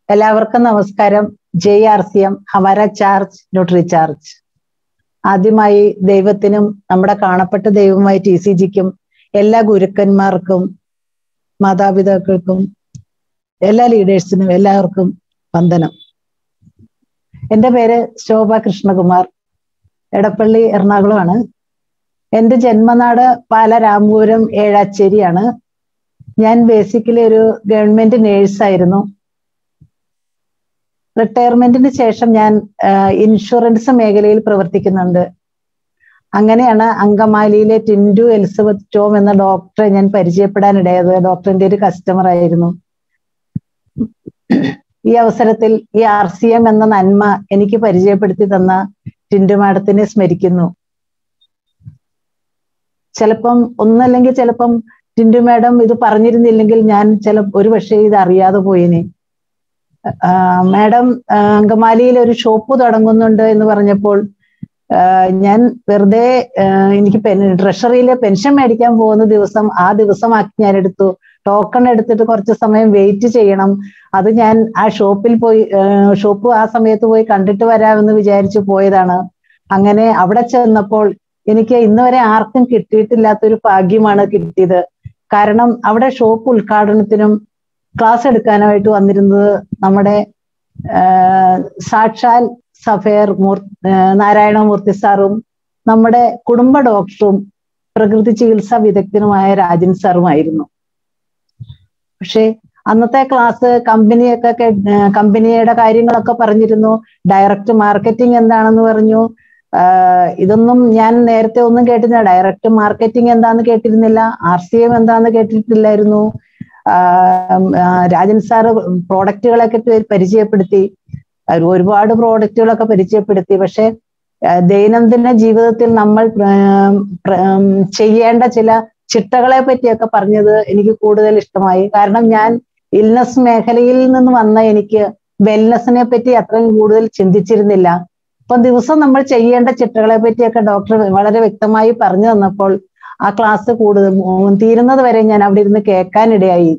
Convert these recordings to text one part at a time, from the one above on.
എല്ലാവർക്കും നമസ്കാരം J R C M ഹമാര ചാർജ് ന്യൂട്രി ചാർജ് ആദ്യമായി ദൈവത്തിനും നമ്മുടെ കാണപ്പെട്ട ദൈവമായ ടി സി ജിക്കും എല്ലാ ഗുരുക്കന്മാർക്കും മാതാപിതാക്കൾക്കും എല്ലാ ലീഡേഴ്സിനും എല്ലാവർക്കും വന്ദനം എൻ്റെ പേര് ശോഭ കൃഷ്ണകുമാർ എടപ്പള്ളി എറണാകുളമാണ് എൻ്റെ ജന്മനാട് പാല രാമപുരം ഏഴാച്ചേരിയാണ് ഞാൻ ബേസിക്കലി ഒരു ഗവൺമെന്റ് നേഴ്സായിരുന്നു റിട്ടയർമെന്റിന് ശേഷം ഞാൻ ഇൻഷുറൻസ് മേഖലയിൽ പ്രവർത്തിക്കുന്നുണ്ട് അങ്ങനെയാണ് അങ്കമാലിയിലെ ടിൻഡു എലിസബത്ത് ടോം എന്ന ഡോക്ടറെ ഞാൻ പരിചയപ്പെടാനിടയത് ഡോക്ടറിന്റെ ഒരു കസ്റ്റമർ ആയിരുന്നു ഈ അവസരത്തിൽ ഈ ആർ സി എം എന്ന നന്മ എനിക്ക് പരിചയപ്പെടുത്തി തന്ന ടിൻഡു മാഡത്തിനെ സ്മരിക്കുന്നു ചിലപ്പം ഒന്നല്ലെങ്കിൽ ചിലപ്പം ടിൻഡു മാഡം ഇത് പറഞ്ഞിരുന്നില്ലെങ്കിൽ ഞാൻ ചില ഒരു പക്ഷേ ഇത് അറിയാതെ പോയിനെ മാഡം അങ്കമാലിയിൽ ഒരു ഷോപ്പ് തുടങ്ങുന്നുണ്ട് എന്ന് പറഞ്ഞപ്പോൾ ഞാൻ വെറുതെ എനിക്ക് പെൻ ട്രഷറിയിലെ പെൻഷൻ മേടിക്കാൻ പോകുന്ന ദിവസം ആ ദിവസമാക്കി ഞാൻ എടുത്തു ടോക്കൺ എടുത്തിട്ട് കുറച്ച് സമയം വെയിറ്റ് ചെയ്യണം അത് ഞാൻ ആ ഷോപ്പിൽ പോയി ഷോപ്പ് ആ സമയത്ത് പോയി കണ്ടിട്ട് വരാമെന്ന് വിചാരിച്ചു പോയതാണ് അങ്ങനെ അവിടെ ചെന്നപ്പോൾ എനിക്ക് ഇന്ന് വരെ ആർക്കും കിട്ടിയിട്ടില്ലാത്തൊരു ഭാഗ്യമാണ് കിട്ടിയത് കാരണം അവിടെ ഷോപ്പ് ഉദ്ഘാടനത്തിനും ക്ലാസ് എടുക്കാനായിട്ട് വന്നിരുന്നത് നമ്മുടെ സാക്ഷാൽ സഫേർ മൂർ നാരായണമൂർത്തി സാറും നമ്മുടെ കുടുംബ ഡോക്ടറും പ്രകൃതി ചികിത്സാ വിദഗ്ധനുമായ രാജൻ സാറുമായിരുന്നു പക്ഷേ അന്നത്തെ ക്ലാസ് കമ്പനിയൊക്കെ കമ്പനിയുടെ കാര്യങ്ങളൊക്കെ പറഞ്ഞിരുന്നു ഡയറക്റ്റ് മാർക്കറ്റിംഗ് എന്താണെന്ന് പറഞ്ഞു ഇതൊന്നും ഞാൻ നേരത്തെ ഒന്നും കേട്ടിരുന്നില്ല ഡയറക്റ്റ് മാർക്കറ്റിംഗ് എന്താന്ന് കേട്ടിരുന്നില്ല ആർ സി എം എന്താന്ന് കേട്ടിട്ടില്ലായിരുന്നു രാജൻ സാറ് പ്രോഡക്റ്റുകളൊക്കെ പരിചയപ്പെടുത്തി ഒരുപാട് പ്രോഡക്റ്റുകളൊക്കെ പരിചയപ്പെടുത്തി പക്ഷെ ദൈനംദിന ജീവിതത്തിൽ നമ്മൾ ചെയ്യേണ്ട ചില ചിട്ടകളെ പറ്റിയൊക്കെ പറഞ്ഞത് എനിക്ക് കൂടുതൽ ഇഷ്ടമായി കാരണം ഞാൻ ഇൽനസ് മേഖലയിൽ നിന്ന് വന്ന എനിക്ക് വെൽനെസ്സിനെ പറ്റി അത്രയും കൂടുതൽ ചിന്തിച്ചിരുന്നില്ല അപ്പൊ ദിവസം നമ്മൾ ചെയ്യേണ്ട ചിട്ടകളെ പറ്റിയൊക്കെ ഡോക്ടർ വളരെ വ്യക്തമായി പറഞ്ഞു തന്നപ്പോൾ ആ ക്ലാസ് കൂടുതൽ തീരുന്നത് വരെ ഞാൻ അവിടെ ഇരുന്ന് കേൾക്കാനിടയായി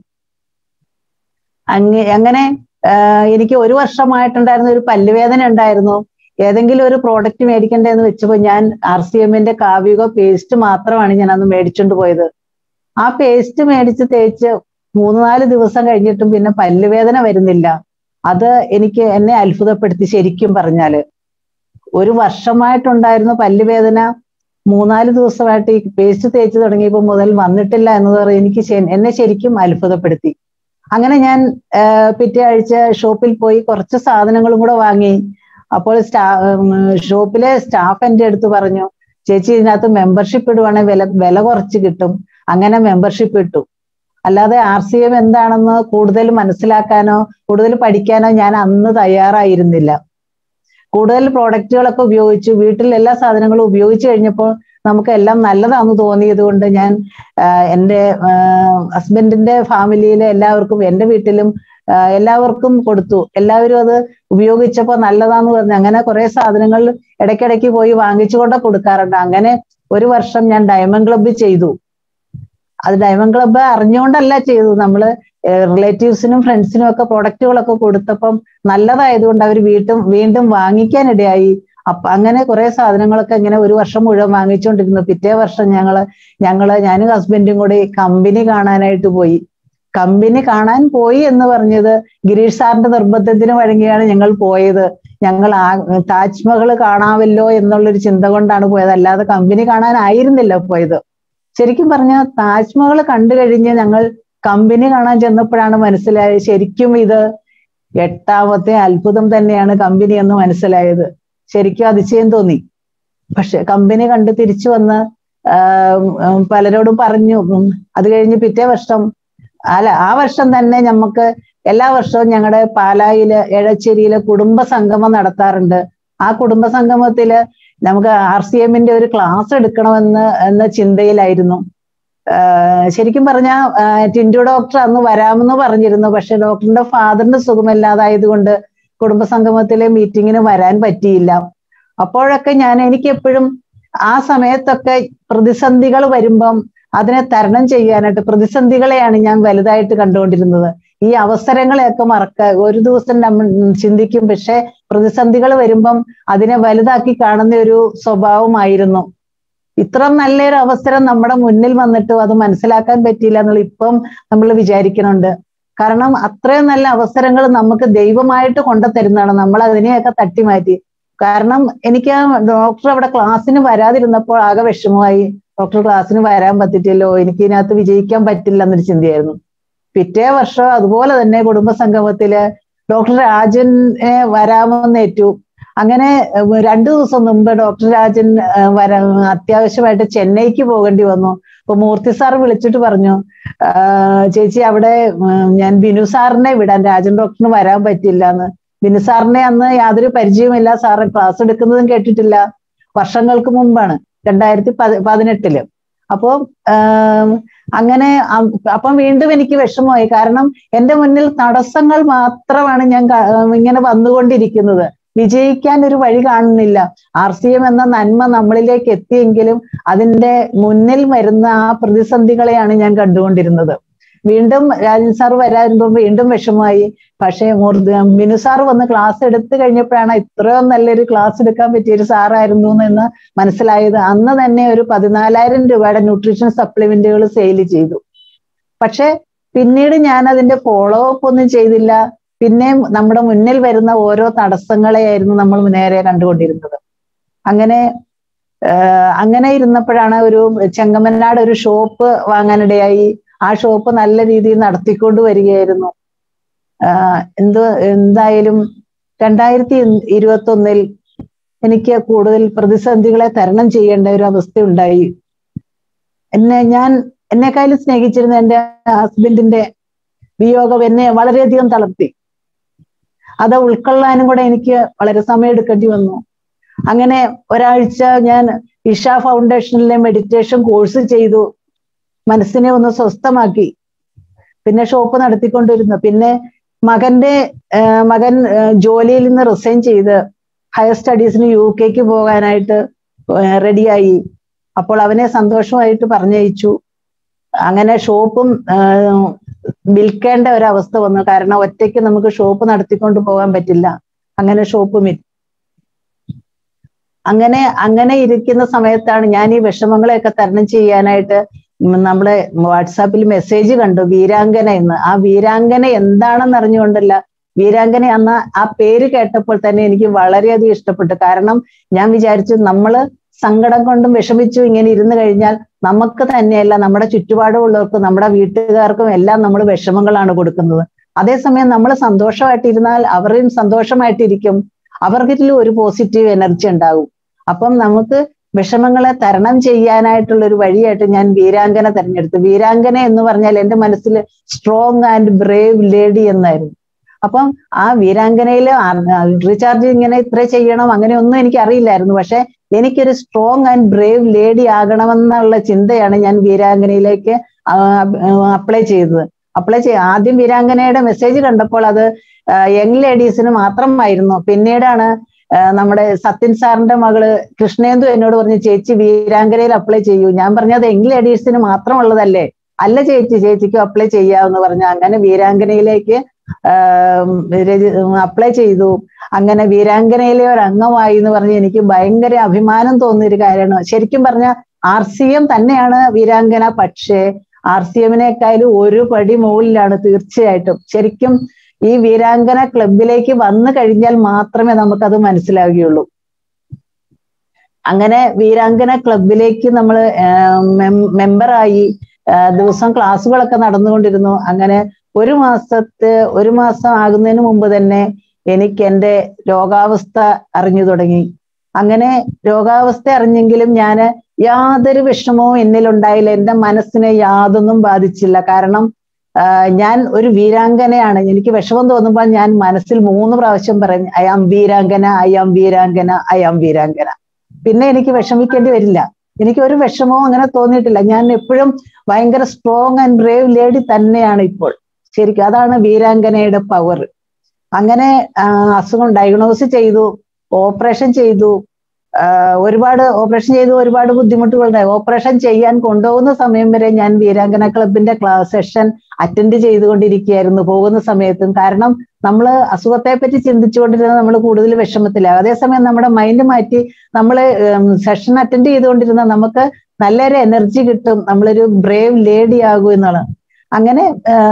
അങ്ങ അങ്ങനെ എനിക്ക് ഒരു വർഷമായിട്ടുണ്ടായിരുന്ന ഒരു പല്ലുവേദന ഉണ്ടായിരുന്നു ഏതെങ്കിലും ഒരു പ്രോഡക്റ്റ് മേടിക്കണ്ടേന്ന് വെച്ചപ്പോൾ ഞാൻ ആർ സി എമ്മിന്റെ കാവ്യുക പേസ്റ്റ് മാത്രമാണ് ഞാൻ അന്ന് മേടിച്ചുകൊണ്ട് പോയത് ആ പേസ്റ്റ് മേടിച്ച് തേച്ച് മൂന്ന് നാല് ദിവസം കഴിഞ്ഞിട്ടും പിന്നെ പല്ലുവേദന വരുന്നില്ല അത് എനിക്ക് എന്നെ അത്ഭുതപ്പെടുത്തി ശരിക്കും പറഞ്ഞാല് ഒരു വർഷമായിട്ടുണ്ടായിരുന്ന പല്ലുവേദന മൂന്നാല് ദിവസമായിട്ട് ഈ പേസ്റ്റ് തേച്ച് തുടങ്ങിയപ്പോൾ മുതൽ വന്നിട്ടില്ല എന്നത് എനിക്ക് എന്നെ ശരിക്കും അത്ഭുതപ്പെടുത്തി അങ്ങനെ ഞാൻ പിറ്റേ ആഴ്ച ഷോപ്പിൽ പോയി കുറച്ച് സാധനങ്ങളും കൂടെ വാങ്ങി അപ്പോൾ സ്റ്റാ ഷോപ്പിലെ സ്റ്റാഫ് എൻ്റെ അടുത്ത് പറഞ്ഞു ചേച്ചി ഇതിനകത്ത് മെമ്പർഷിപ്പ് ഇടുവാണെങ്കിൽ വില വില കുറച്ച് കിട്ടും അങ്ങനെ മെമ്പർഷിപ്പ് ഇട്ടു അല്ലാതെ ആർ സി എം എന്താണെന്ന് കൂടുതൽ മനസ്സിലാക്കാനോ കൂടുതൽ പഠിക്കാനോ ഞാൻ അന്ന് തയ്യാറായിരുന്നില്ല കൂടുതൽ പ്രോഡക്റ്റുകളൊക്കെ ഉപയോഗിച്ചു വീട്ടിൽ എല്ലാ സാധനങ്ങളും ഉപയോഗിച്ചു കഴിഞ്ഞപ്പോൾ നമുക്ക് എല്ലാം നല്ലതാണെന്ന് തോന്നിയത് കൊണ്ട് ഞാൻ എൻ്റെ ഹസ്ബൻഡിന്റെ ഫാമിലിയിലെ എല്ലാവർക്കും എൻ്റെ വീട്ടിലും എല്ലാവർക്കും കൊടുത്തു എല്ലാവരും അത് ഉപയോഗിച്ചപ്പോൾ നല്ലതാന്ന് പറഞ്ഞു അങ്ങനെ കുറെ സാധനങ്ങൾ ഇടയ്ക്കിടയ്ക്ക് പോയി വാങ്ങിച്ചുകൊണ്ട് കൊടുക്കാറുണ്ട് അങ്ങനെ ഒരു വർഷം ഞാൻ ഡയമണ്ട് ക്ലബ്ബ് ചെയ്തു അത് ഡയമണ്ട് ക്ലബ്ബ് അറിഞ്ഞുകൊണ്ടല്ല ചെയ്തു നമ്മള് റിലേറ്റീവ്സിനും ഫ്രണ്ട്സിനും ഒക്കെ പ്രൊഡക്റ്റുകളൊക്കെ കൊടുത്തപ്പം നല്ലതായതുകൊണ്ട് അവർ വീട്ടും വീണ്ടും വാങ്ങിക്കാനിടയായി അപ്പൊ അങ്ങനെ കുറെ സാധനങ്ങളൊക്കെ ഇങ്ങനെ ഒരു വർഷം മുഴുവൻ വാങ്ങിച്ചുകൊണ്ടിരുന്നു പിറ്റേ വർഷം ഞങ്ങള് ഞങ്ങള് ഞാനും ഹസ്ബൻഡും കൂടി കമ്പനി കാണാനായിട്ട് പോയി കമ്പനി കാണാൻ പോയി എന്ന് പറഞ്ഞത് ഗിരീഷ് സാറിന്റെ നിർബന്ധത്തിന് വഴങ്ങിയാണ് ഞങ്ങൾ പോയത് ഞങ്ങൾ ആ താജ്മഹൽ കാണാമല്ലോ എന്നുള്ളൊരു ചിന്ത കൊണ്ടാണ് പോയത് അല്ലാതെ കമ്പനി കാണാനായിരുന്നില്ല പോയത് ശരിക്കും പറഞ്ഞാൽ താജ്മഹൽ കണ്ടു കഴിഞ്ഞ് ഞങ്ങൾ കമ്പനി കാണാൻ ചെന്നപ്പോഴാണ് മനസ്സിലായത് ശരിക്കും ഇത് എട്ടാമത്തെ അത്ഭുതം തന്നെയാണ് കമ്പനി എന്ന് മനസ്സിലായത് ശരിക്കും അതിശയം തോന്നി പക്ഷെ കമ്പനി കണ്ട് തിരിച്ചു വന്ന് പലരോടും പറഞ്ഞു അത് കഴിഞ്ഞ് പിറ്റേ വർഷം അല്ല ആ വർഷം തന്നെ നമുക്ക് എല്ലാ വർഷവും ഞങ്ങളുടെ പാലായില് എഴച്ചേരിയിലെ കുടുംബ സംഗമം നടത്താറുണ്ട് ആ കുടുംബ സംഗമത്തില് നമുക്ക് ആർ സി എമ്മിന്റെ ഒരു ക്ലാസ് എടുക്കണമെന്ന് എന്ന ചിന്തയിലായിരുന്നു ശരിക്കും പറഞ്ഞാൽ ടിൻഡു ഡോക്ടർ അന്ന് വരാമെന്ന് പറഞ്ഞിരുന്നു പക്ഷെ ഡോക്ടറിന്റെ ഫാദറിന്റെ സുഖമില്ലാതായത് കൊണ്ട് കുടുംബസംഗമത്തിലെ മീറ്റിങ്ങിന് വരാൻ പറ്റിയില്ല അപ്പോഴൊക്കെ ഞാൻ എനിക്ക് എപ്പോഴും ആ സമയത്തൊക്കെ പ്രതിസന്ധികൾ വരുമ്പം അതിനെ തരണം ചെയ്യാനായിട്ട് പ്രതിസന്ധികളെയാണ് ഞാൻ വലുതായിട്ട് കണ്ടുകൊണ്ടിരുന്നത് ഈ അവസരങ്ങളെയൊക്കെ മറക്ക ഒരു ദിവസം നമ്മൾ ചിന്തിക്കും പക്ഷെ പ്രതിസന്ധികൾ വരുമ്പം അതിനെ വലുതാക്കി കാണുന്ന ഒരു സ്വഭാവമായിരുന്നു ഇത്ര നല്ലൊരു അവസരം നമ്മുടെ മുന്നിൽ വന്നിട്ട് അത് മനസ്സിലാക്കാൻ പറ്റിയില്ല എന്നുള്ള ഇപ്പം നമ്മൾ വിചാരിക്കുന്നുണ്ട് കാരണം അത്രയും നല്ല അവസരങ്ങൾ നമുക്ക് ദൈവമായിട്ട് കൊണ്ടുതരുന്നതാണ് നമ്മൾ അതിനെയൊക്കെ തട്ടി മാറ്റി കാരണം എനിക്ക് ആ ഡോക്ടർ അവിടെ ക്ലാസ്സിന് വരാതിരുന്നപ്പോൾ ആകെ വിഷമമായി ഡോക്ടർ ക്ലാസ്സിന് വരാൻ പറ്റില്ലല്ലോ എനിക്ക് ഇതിനകത്ത് വിജയിക്കാൻ പറ്റില്ല എന്നൊരു ചിന്തയായിരുന്നു പിറ്റേ വർഷം അതുപോലെ തന്നെ കുടുംബ സംഗമത്തില് ഡോക്ടർ രാജനെ വരാമെന്ന് ഏറ്റു അങ്ങനെ രണ്ടു ദിവസം മുമ്പ് ഡോക്ടർ രാജൻ വര അത്യാവശ്യമായിട്ട് ചെന്നൈക്ക് പോകേണ്ടി വന്നു അപ്പൊ മൂർത്തി സാർ വിളിച്ചിട്ട് പറഞ്ഞു ചേച്ചി അവിടെ ഞാൻ ബിനു സാറിനെ വിടാൻ രാജൻ ഡോക്ടറിന് വരാൻ പറ്റില്ല എന്ന് ബിനു സാറിനെ അന്ന് യാതൊരു പരിചയമില്ല സാറ് ക്ലാസ് എടുക്കുന്നതും കേട്ടിട്ടില്ല വർഷങ്ങൾക്ക് മുമ്പാണ് രണ്ടായിരത്തി പതിനെട്ടില് അപ്പോ അങ്ങനെ അപ്പം വീണ്ടും എനിക്ക് വിഷമമായി കാരണം എന്റെ മുന്നിൽ തടസ്സങ്ങൾ മാത്രമാണ് ഞാൻ ഇങ്ങനെ വന്നുകൊണ്ടിരിക്കുന്നത് വിജയിക്കാൻ ഒരു വഴി കാണുന്നില്ല ആർ സി എം എന്ന നന്മ നമ്മളിലേക്ക് എത്തിയെങ്കിലും അതിന്റെ മുന്നിൽ വരുന്ന ആ പ്രതിസന്ധികളെയാണ് ഞാൻ കണ്ടുകൊണ്ടിരുന്നത് വീണ്ടും രാജൻ സാർ വരാറുമ്പോൾ വീണ്ടും വിഷമമായി പക്ഷേ മിനു സാർ വന്ന് ക്ലാസ് എടുത്തു കഴിഞ്ഞപ്പോഴാണ് ഇത്രയും നല്ലൊരു ക്ലാസ് എടുക്കാൻ പറ്റിയ ഒരു സാറായിരുന്നു എന്ന് മനസ്സിലായത് അന്ന് തന്നെ ഒരു പതിനാലായിരം രൂപയുടെ ന്യൂട്രീഷൻ സപ്ലിമെന്റുകൾ സെയിൽ ചെയ്തു പക്ഷെ പിന്നീട് ഞാൻ അതിന്റെ ഫോളോ അപ്പ് ഒന്നും ചെയ്തില്ല പിന്നെയും നമ്മുടെ മുന്നിൽ വരുന്ന ഓരോ തടസ്സങ്ങളെയായിരുന്നു നമ്മൾ നേരെ കണ്ടുകൊണ്ടിരുന്നത് അങ്ങനെ അങ്ങനെ ഇരുന്നപ്പോഴാണ് ഒരു ചെങ്ങമനാട് ഒരു ഷോപ്പ് വാങ്ങാനിടയായി ആ ഷോപ്പ് നല്ല രീതിയിൽ നടത്തിക്കൊണ്ട് വരികയായിരുന്നു എന്ത് എന്തായാലും രണ്ടായിരത്തി ഇരുപത്തി ഒന്നിൽ എനിക്ക് കൂടുതൽ പ്രതിസന്ധികളെ തരണം ചെയ്യേണ്ട ഒരു അവസ്ഥ ഉണ്ടായി എന്നെ ഞാൻ എന്നെക്കാളും സ്നേഹിച്ചിരുന്ന എൻ്റെ ഹസ്ബൻഡിന്റെ വിയോഗം എന്നെ വളരെയധികം തളർത്തി അത് ഉൾക്കൊള്ളാനും കൂടെ എനിക്ക് വളരെ സമയം എടുക്കേണ്ടി വന്നു അങ്ങനെ ഒരാഴ്ച ഞാൻ ഇഷ ഫൗണ്ടേഷനിലെ മെഡിറ്റേഷൻ കോഴ്സ് ചെയ്തു മനസ്സിനെ ഒന്ന് സ്വസ്ഥമാക്കി പിന്നെ ഷോപ്പ് നടത്തിക്കൊണ്ടിരുന്നു പിന്നെ മകന്റെ മകൻ ജോലിയിൽ നിന്ന് റിസൈൻ ചെയ്ത് ഹയർ സ്റ്റഡീസിന് യു കെക്ക് പോകാനായിട്ട് റെഡിയായി അപ്പോൾ അവനെ സന്തോഷമായിട്ട് പറഞ്ഞയച്ചു അങ്ങനെ ഷോപ്പും വിൽക്കേണ്ട ഒരവസ്ഥ വന്നു കാരണം ഒറ്റയ്ക്ക് നമുക്ക് ഷോപ്പ് നടത്തിക്കൊണ്ട് പോകാൻ പറ്റില്ല അങ്ങനെ ഷോപ്പ് വിൽ അങ്ങനെ അങ്ങനെ ഇരിക്കുന്ന സമയത്താണ് ഞാൻ ഈ വിഷമങ്ങളെയൊക്കെ തരണം ചെയ്യാനായിട്ട് നമ്മുടെ വാട്സാപ്പിൽ മെസ്സേജ് കണ്ടു വീരാങ്കന എന്ന് ആ വീരാങ്കന എന്താണെന്ന് അറിഞ്ഞുകൊണ്ടല്ല വീരാങ്കന എന്ന ആ പേര് കേട്ടപ്പോൾ തന്നെ എനിക്ക് വളരെയധികം ഇഷ്ടപ്പെട്ടു കാരണം ഞാൻ വിചാരിച്ചു നമ്മള് സങ്കടം കൊണ്ടും വിഷമിച്ചു ഇങ്ങനെ ഇരുന്ന് കഴിഞ്ഞാൽ നമുക്ക് തന്നെയല്ല നമ്മുടെ ചുറ്റുപാടുമുള്ളവർക്കും നമ്മുടെ വീട്ടുകാർക്കും എല്ലാം നമ്മൾ വിഷമങ്ങളാണ് കൊടുക്കുന്നത് അതേസമയം നമ്മൾ സന്തോഷമായിട്ടിരുന്നാൽ അവരും സന്തോഷമായിട്ടിരിക്കും അവർക്കിലും ഒരു പോസിറ്റീവ് എനർജി ഉണ്ടാകും അപ്പം നമുക്ക് വിഷമങ്ങളെ തരണം ചെയ്യാനായിട്ടുള്ള ഒരു വഴിയായിട്ട് ഞാൻ വീരാങ്കന തെരഞ്ഞെടുത്തു വീരാങ്കന എന്ന് പറഞ്ഞാൽ എൻ്റെ മനസ്സിൽ സ്ട്രോങ് ആൻഡ് ബ്രേവ് ലേഡി എന്നായിരുന്നു അപ്പം ആ വീരാങ്കനയിൽ റീചാർജ് ഇങ്ങനെ ഇത്ര ചെയ്യണം അങ്ങനെയൊന്നും എനിക്ക് അറിയില്ലായിരുന്നു പക്ഷെ എനിക്കൊരു സ്ട്രോങ് ആൻഡ് ബ്രേവ് ലേഡി ആകണമെന്നുള്ള ചിന്തയാണ് ഞാൻ വീരാങ്കനയിലേക്ക് അപ്ലൈ ചെയ്തത് അപ്ലൈ ചെയ്യ ആദ്യം വീരാങ്കനയുടെ മെസ്സേജ് കണ്ടപ്പോൾ അത് യങ് ലേഡീസിന് മാത്രമായിരുന്നു പിന്നീടാണ് നമ്മുടെ സത്യൻ സാറിന്റെ മകള് കൃഷ്ണേന്ദു എന്നോട് പറഞ്ഞു ചേച്ചി വീരാങ്കനയിൽ അപ്ലൈ ചെയ്യൂ ഞാൻ പറഞ്ഞത് യങ് ലേഡീസിന് മാത്രമുള്ളതല്ലേ അല്ല ചേച്ചി ചേച്ചിക്ക് അപ്ലൈ ചെയ്യാമെന്ന് പറഞ്ഞു അങ്ങനെ വീരാങ്കനയിലേക്ക് അപ്ലൈ ചെയ്തു അങ്ങനെ വീരാങ്കനയിലെ ഒരു അംഗമായി എന്ന് പറഞ്ഞ് എനിക്ക് ഭയങ്കര അഭിമാനം തോന്നിയ ഒരു കാര്യമാണ് ശരിക്കും പറഞ്ഞ ആർ സി എം തന്നെയാണ് വീരാങ്കന പക്ഷേ ആർ സി എമ്മിനേക്കാളും ഒരു പടി മുകളിലാണ് തീർച്ചയായിട്ടും ശരിക്കും ഈ വീരാങ്കന ക്ലബിലേക്ക് വന്നു കഴിഞ്ഞാൽ മാത്രമേ നമുക്കത് മനസ്സിലാവുകയുള്ളൂ അങ്ങനെ വീരാങ്കന ക്ലബിലേക്ക് നമ്മൾ മെമ്പറായി ദിവസം ക്ലാസ്സുകളൊക്കെ നടന്നുകൊണ്ടിരുന്നു അങ്ങനെ ഒരു മാസത്തെ ഒരു മാസം ആകുന്നതിന് മുമ്പ് തന്നെ എനിക്ക് എൻ്റെ രോഗാവസ്ഥ അറിഞ്ഞു തുടങ്ങി അങ്ങനെ രോഗാവസ്ഥ അറിഞ്ഞെങ്കിലും ഞാൻ യാതൊരു വിഷമവും എന്നിലുണ്ടായില്ല എൻ്റെ മനസ്സിനെ യാതൊന്നും ബാധിച്ചില്ല കാരണം ഞാൻ ഒരു വീരാങ്കനയാണ് എനിക്ക് വിഷമം തോന്നുമ്പോൾ ഞാൻ മനസ്സിൽ മൂന്ന് പ്രാവശ്യം പറഞ്ഞു I am Veerangana I am Veerangana I am Veerangana പിന്നെ എനിക്ക് വിഷമിക്കേണ്ടി വരില്ല എനിക്ക് ഒരു വിഷമവും അങ്ങനെ തോന്നിയിട്ടില്ല ഞാൻ എപ്പോഴും ഭയങ്കര സ്ട്രോങ് ആൻഡ് ബ്രേവ് ലേഡി തന്നെയാണ് ഇപ്പോൾ ശരിക്കും അതാണ് വീരാങ്കനയുടെ പവർ അങ്ങനെ അസുഖം ഡയഗ്നോസ് ചെയ്തു ഓപ്പറേഷൻ ചെയ്തു ആഹ് ഒരുപാട് ഓപ്പറേഷൻ ചെയ്ത് ഒരുപാട് ബുദ്ധിമുട്ടുകളുണ്ടായി ഓപ്പറേഷൻ ചെയ്യാൻ കൊണ്ടുപോകുന്ന സമയം വരെ ഞാൻ വീരാങ്കന ക്ലബിന്റെ ക്ലാസ് സെഷൻ അറ്റൻഡ് ചെയ്തുകൊണ്ടിരിക്കുകയായിരുന്നു പോകുന്ന സമയത്തും കാരണം നമ്മൾ അസുഖത്തെ പറ്റി ചിന്തിച്ചുകൊണ്ടിരുന്ന നമ്മൾ കൂടുതൽ വിഷമത്തിലാകും അതേസമയം നമ്മുടെ മൈൻഡ് മാറ്റി നമ്മൾ സെഷൻ അറ്റൻഡ് ചെയ്തുകൊണ്ടിരുന്ന നമുക്ക് നല്ലൊരു എനർജി കിട്ടും നമ്മളൊരു ബ്രേവ് ലേഡി ആകും എന്നുള്ളത് അങ്ങനെ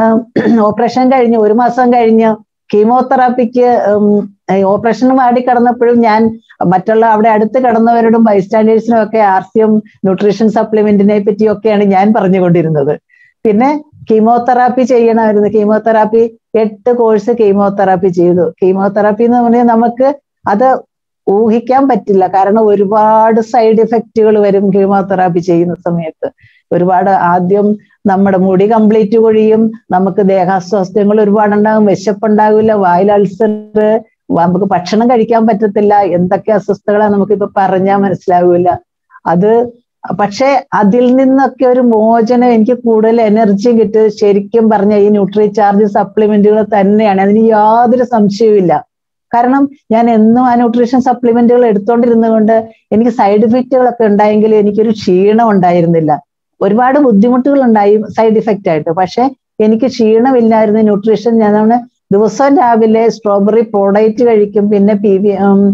ഓപ്പറേഷൻ കഴിഞ്ഞ് ഒരു മാസം കഴിഞ്ഞ് കീമോതെറാപ്പിക്ക് ഓപ്പറേഷൻ വാടി കിടന്നപ്പോഴും ഞാൻ മറ്റുള്ള അവിടെ അടുത്ത് കിടന്നവരോടും ബൈസ്റ്റാൻഡേഴ്സിനും ഒക്കെ ആർ സി എം ന്യൂട്രീഷൻ സപ്ലിമെന്റിനെ പറ്റിയൊക്കെയാണ് ഞാൻ പറഞ്ഞുകൊണ്ടിരുന്നത് പിന്നെ കീമോതെറാപ്പി ചെയ്യണമായിരുന്നു കീമോതെറാപ്പി എട്ട് കോഴ്സ് കീമോതെറാപ്പി ചെയ്തു കീമോതെറാപ്പി എന്ന് പറഞ്ഞാൽ നമുക്ക് അത് ഊഹിക്കാൻ പറ്റില്ല കാരണം ഒരുപാട് സൈഡ് ഇഫക്റ്റുകൾ വരും കീമോതെറാപ്പി ചെയ്യുന്ന സമയത്ത് ഒരുപാട് ആദ്യം നമ്മുടെ മുടി കംപ്ലീറ്റ് കൊഴിയും നമുക്ക് ദേഹാസ്വാസ്ഥ്യങ്ങൾ ഒരുപാടുണ്ടാകും വിശപ്പുണ്ടാകില്ല വായിൽ അൾസർ നമുക്ക് ഭക്ഷണം കഴിക്കാൻ പറ്റത്തില്ല എന്തൊക്കെ അസ്വസ്ഥകളാണ് നമുക്കിപ്പോ പറഞ്ഞാൽ മനസ്സിലാവില്ല അത് പക്ഷെ അതിൽ നിന്നൊക്കെ ഒരു മോചനം എനിക്ക് കൂടുതൽ എനർജി കിട്ടി ശരിക്കും പറഞ്ഞ ഈ ന്യൂട്രി ചാർജ് സപ്ലിമെന്റുകൾ തന്നെയാണ് അതിന് യാതൊരു സംശയവുമില്ല കാരണം ഞാൻ എന്നും ആ ന്യൂട്രീഷൻ സപ്ലിമെന്റുകൾ എടുത്തോണ്ടിരുന്നതുകൊണ്ട് എനിക്ക് സൈഡ് ഇഫക്റ്റുകളൊക്കെ ഉണ്ടായെങ്കിലും എനിക്കൊരു ക്ഷീണം ഉണ്ടായിരുന്നില്ല ഒരുപാട് ബുദ്ധിമുട്ടുകൾ ഉണ്ടായി സൈഡ് ഇഫക്റ്റ് ആയിട്ട് പക്ഷെ എനിക്ക് ക്ഷീണമില്ലായിരുന്നു ന്യൂട്രീഷൻ ഞാൻ ദിവസം രാവിലെ സ്ട്രോബെറി പ്രോഡക്റ്റ് കഴിക്കും പിന്നെ P V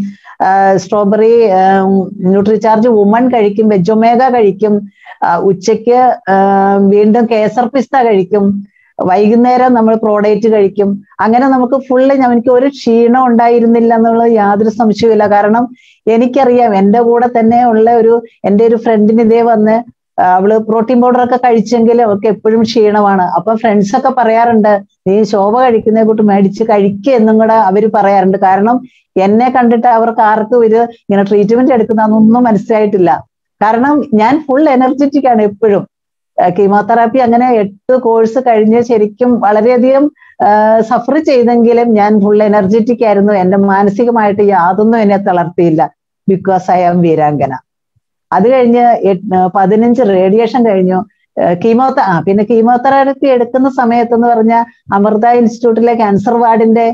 strawberry Nutricharge woman കഴിക്കും വെജൊമേഗ കഴിക്കും ഉച്ചയ്ക്ക് വീണ്ടും കേസർ പിസ്ത കഴിക്കും വൈകുന്നേരം നമ്മൾ പ്രോഡക്റ്റ് കഴിക്കും അങ്ങനെ നമുക്ക് ഫുള്ള് എനിക്ക് ഒരു ക്ഷീണം ഉണ്ടായിരുന്നില്ല എന്നുള്ളത് യാതൊരു സംശയമില്ല കാരണം എനിക്കറിയാം എൻ്റെ കൂടെ തന്നെ ഉള്ള ഒരു എൻ്റെ ഒരു ഫ്രണ്ടിന് ഇതേ വന്ന് അവള് പ്രോട്ടീൻ പൗഡർ ഒക്കെ കഴിച്ചെങ്കിൽ അവർക്ക് എപ്പോഴും ക്ഷീണമാണ് അപ്പൊ ഫ്രണ്ട്സ് ഒക്കെ പറയാറുണ്ട് നീ ശോഭ കഴിക്കുന്ന കൂട്ട് മേടിച്ച് കഴിക്കുക എന്നും കൂടെ അവര് പറയാറുണ്ട് കാരണം എന്നെ കണ്ടിട്ട് അവർക്ക് ആർക്കും ഇത് ഇങ്ങനെ ട്രീറ്റ്മെന്റ് എടുക്കുന്നതൊന്നും മനസ്സിലായിട്ടില്ല കാരണം ഞാൻ ഫുൾ എനർജറ്റിക് ആണ് എപ്പോഴും കീമോതെറാപ്പി അങ്ങനെ എട്ട് കോഴ്സ് കഴിഞ്ഞ് ശരിക്കും വളരെയധികം സഫർ ചെയ്തെങ്കിലും ഞാൻ ഫുൾ എനർജറ്റിക് ആയിരുന്നു എന്റെ മാനസികമായിട്ട് യാതൊന്നും എന്നെ തളർത്തിയില്ല ബിക്കോസ് ഐ ആം വീരാങ്കന അത് കഴിഞ്ഞ് പതിനഞ്ച് റേഡിയേഷൻ കഴിഞ്ഞു കീമോത്ത ആ പിന്നെ കീമോതെറാപ്പി എടുക്കുന്ന സമയത്ത് എന്ന് പറഞ്ഞാൽ അമൃത ഇൻസ്റ്റിറ്റ്യൂട്ടിലെ ക്യാൻസർ വാർഡിന്റെ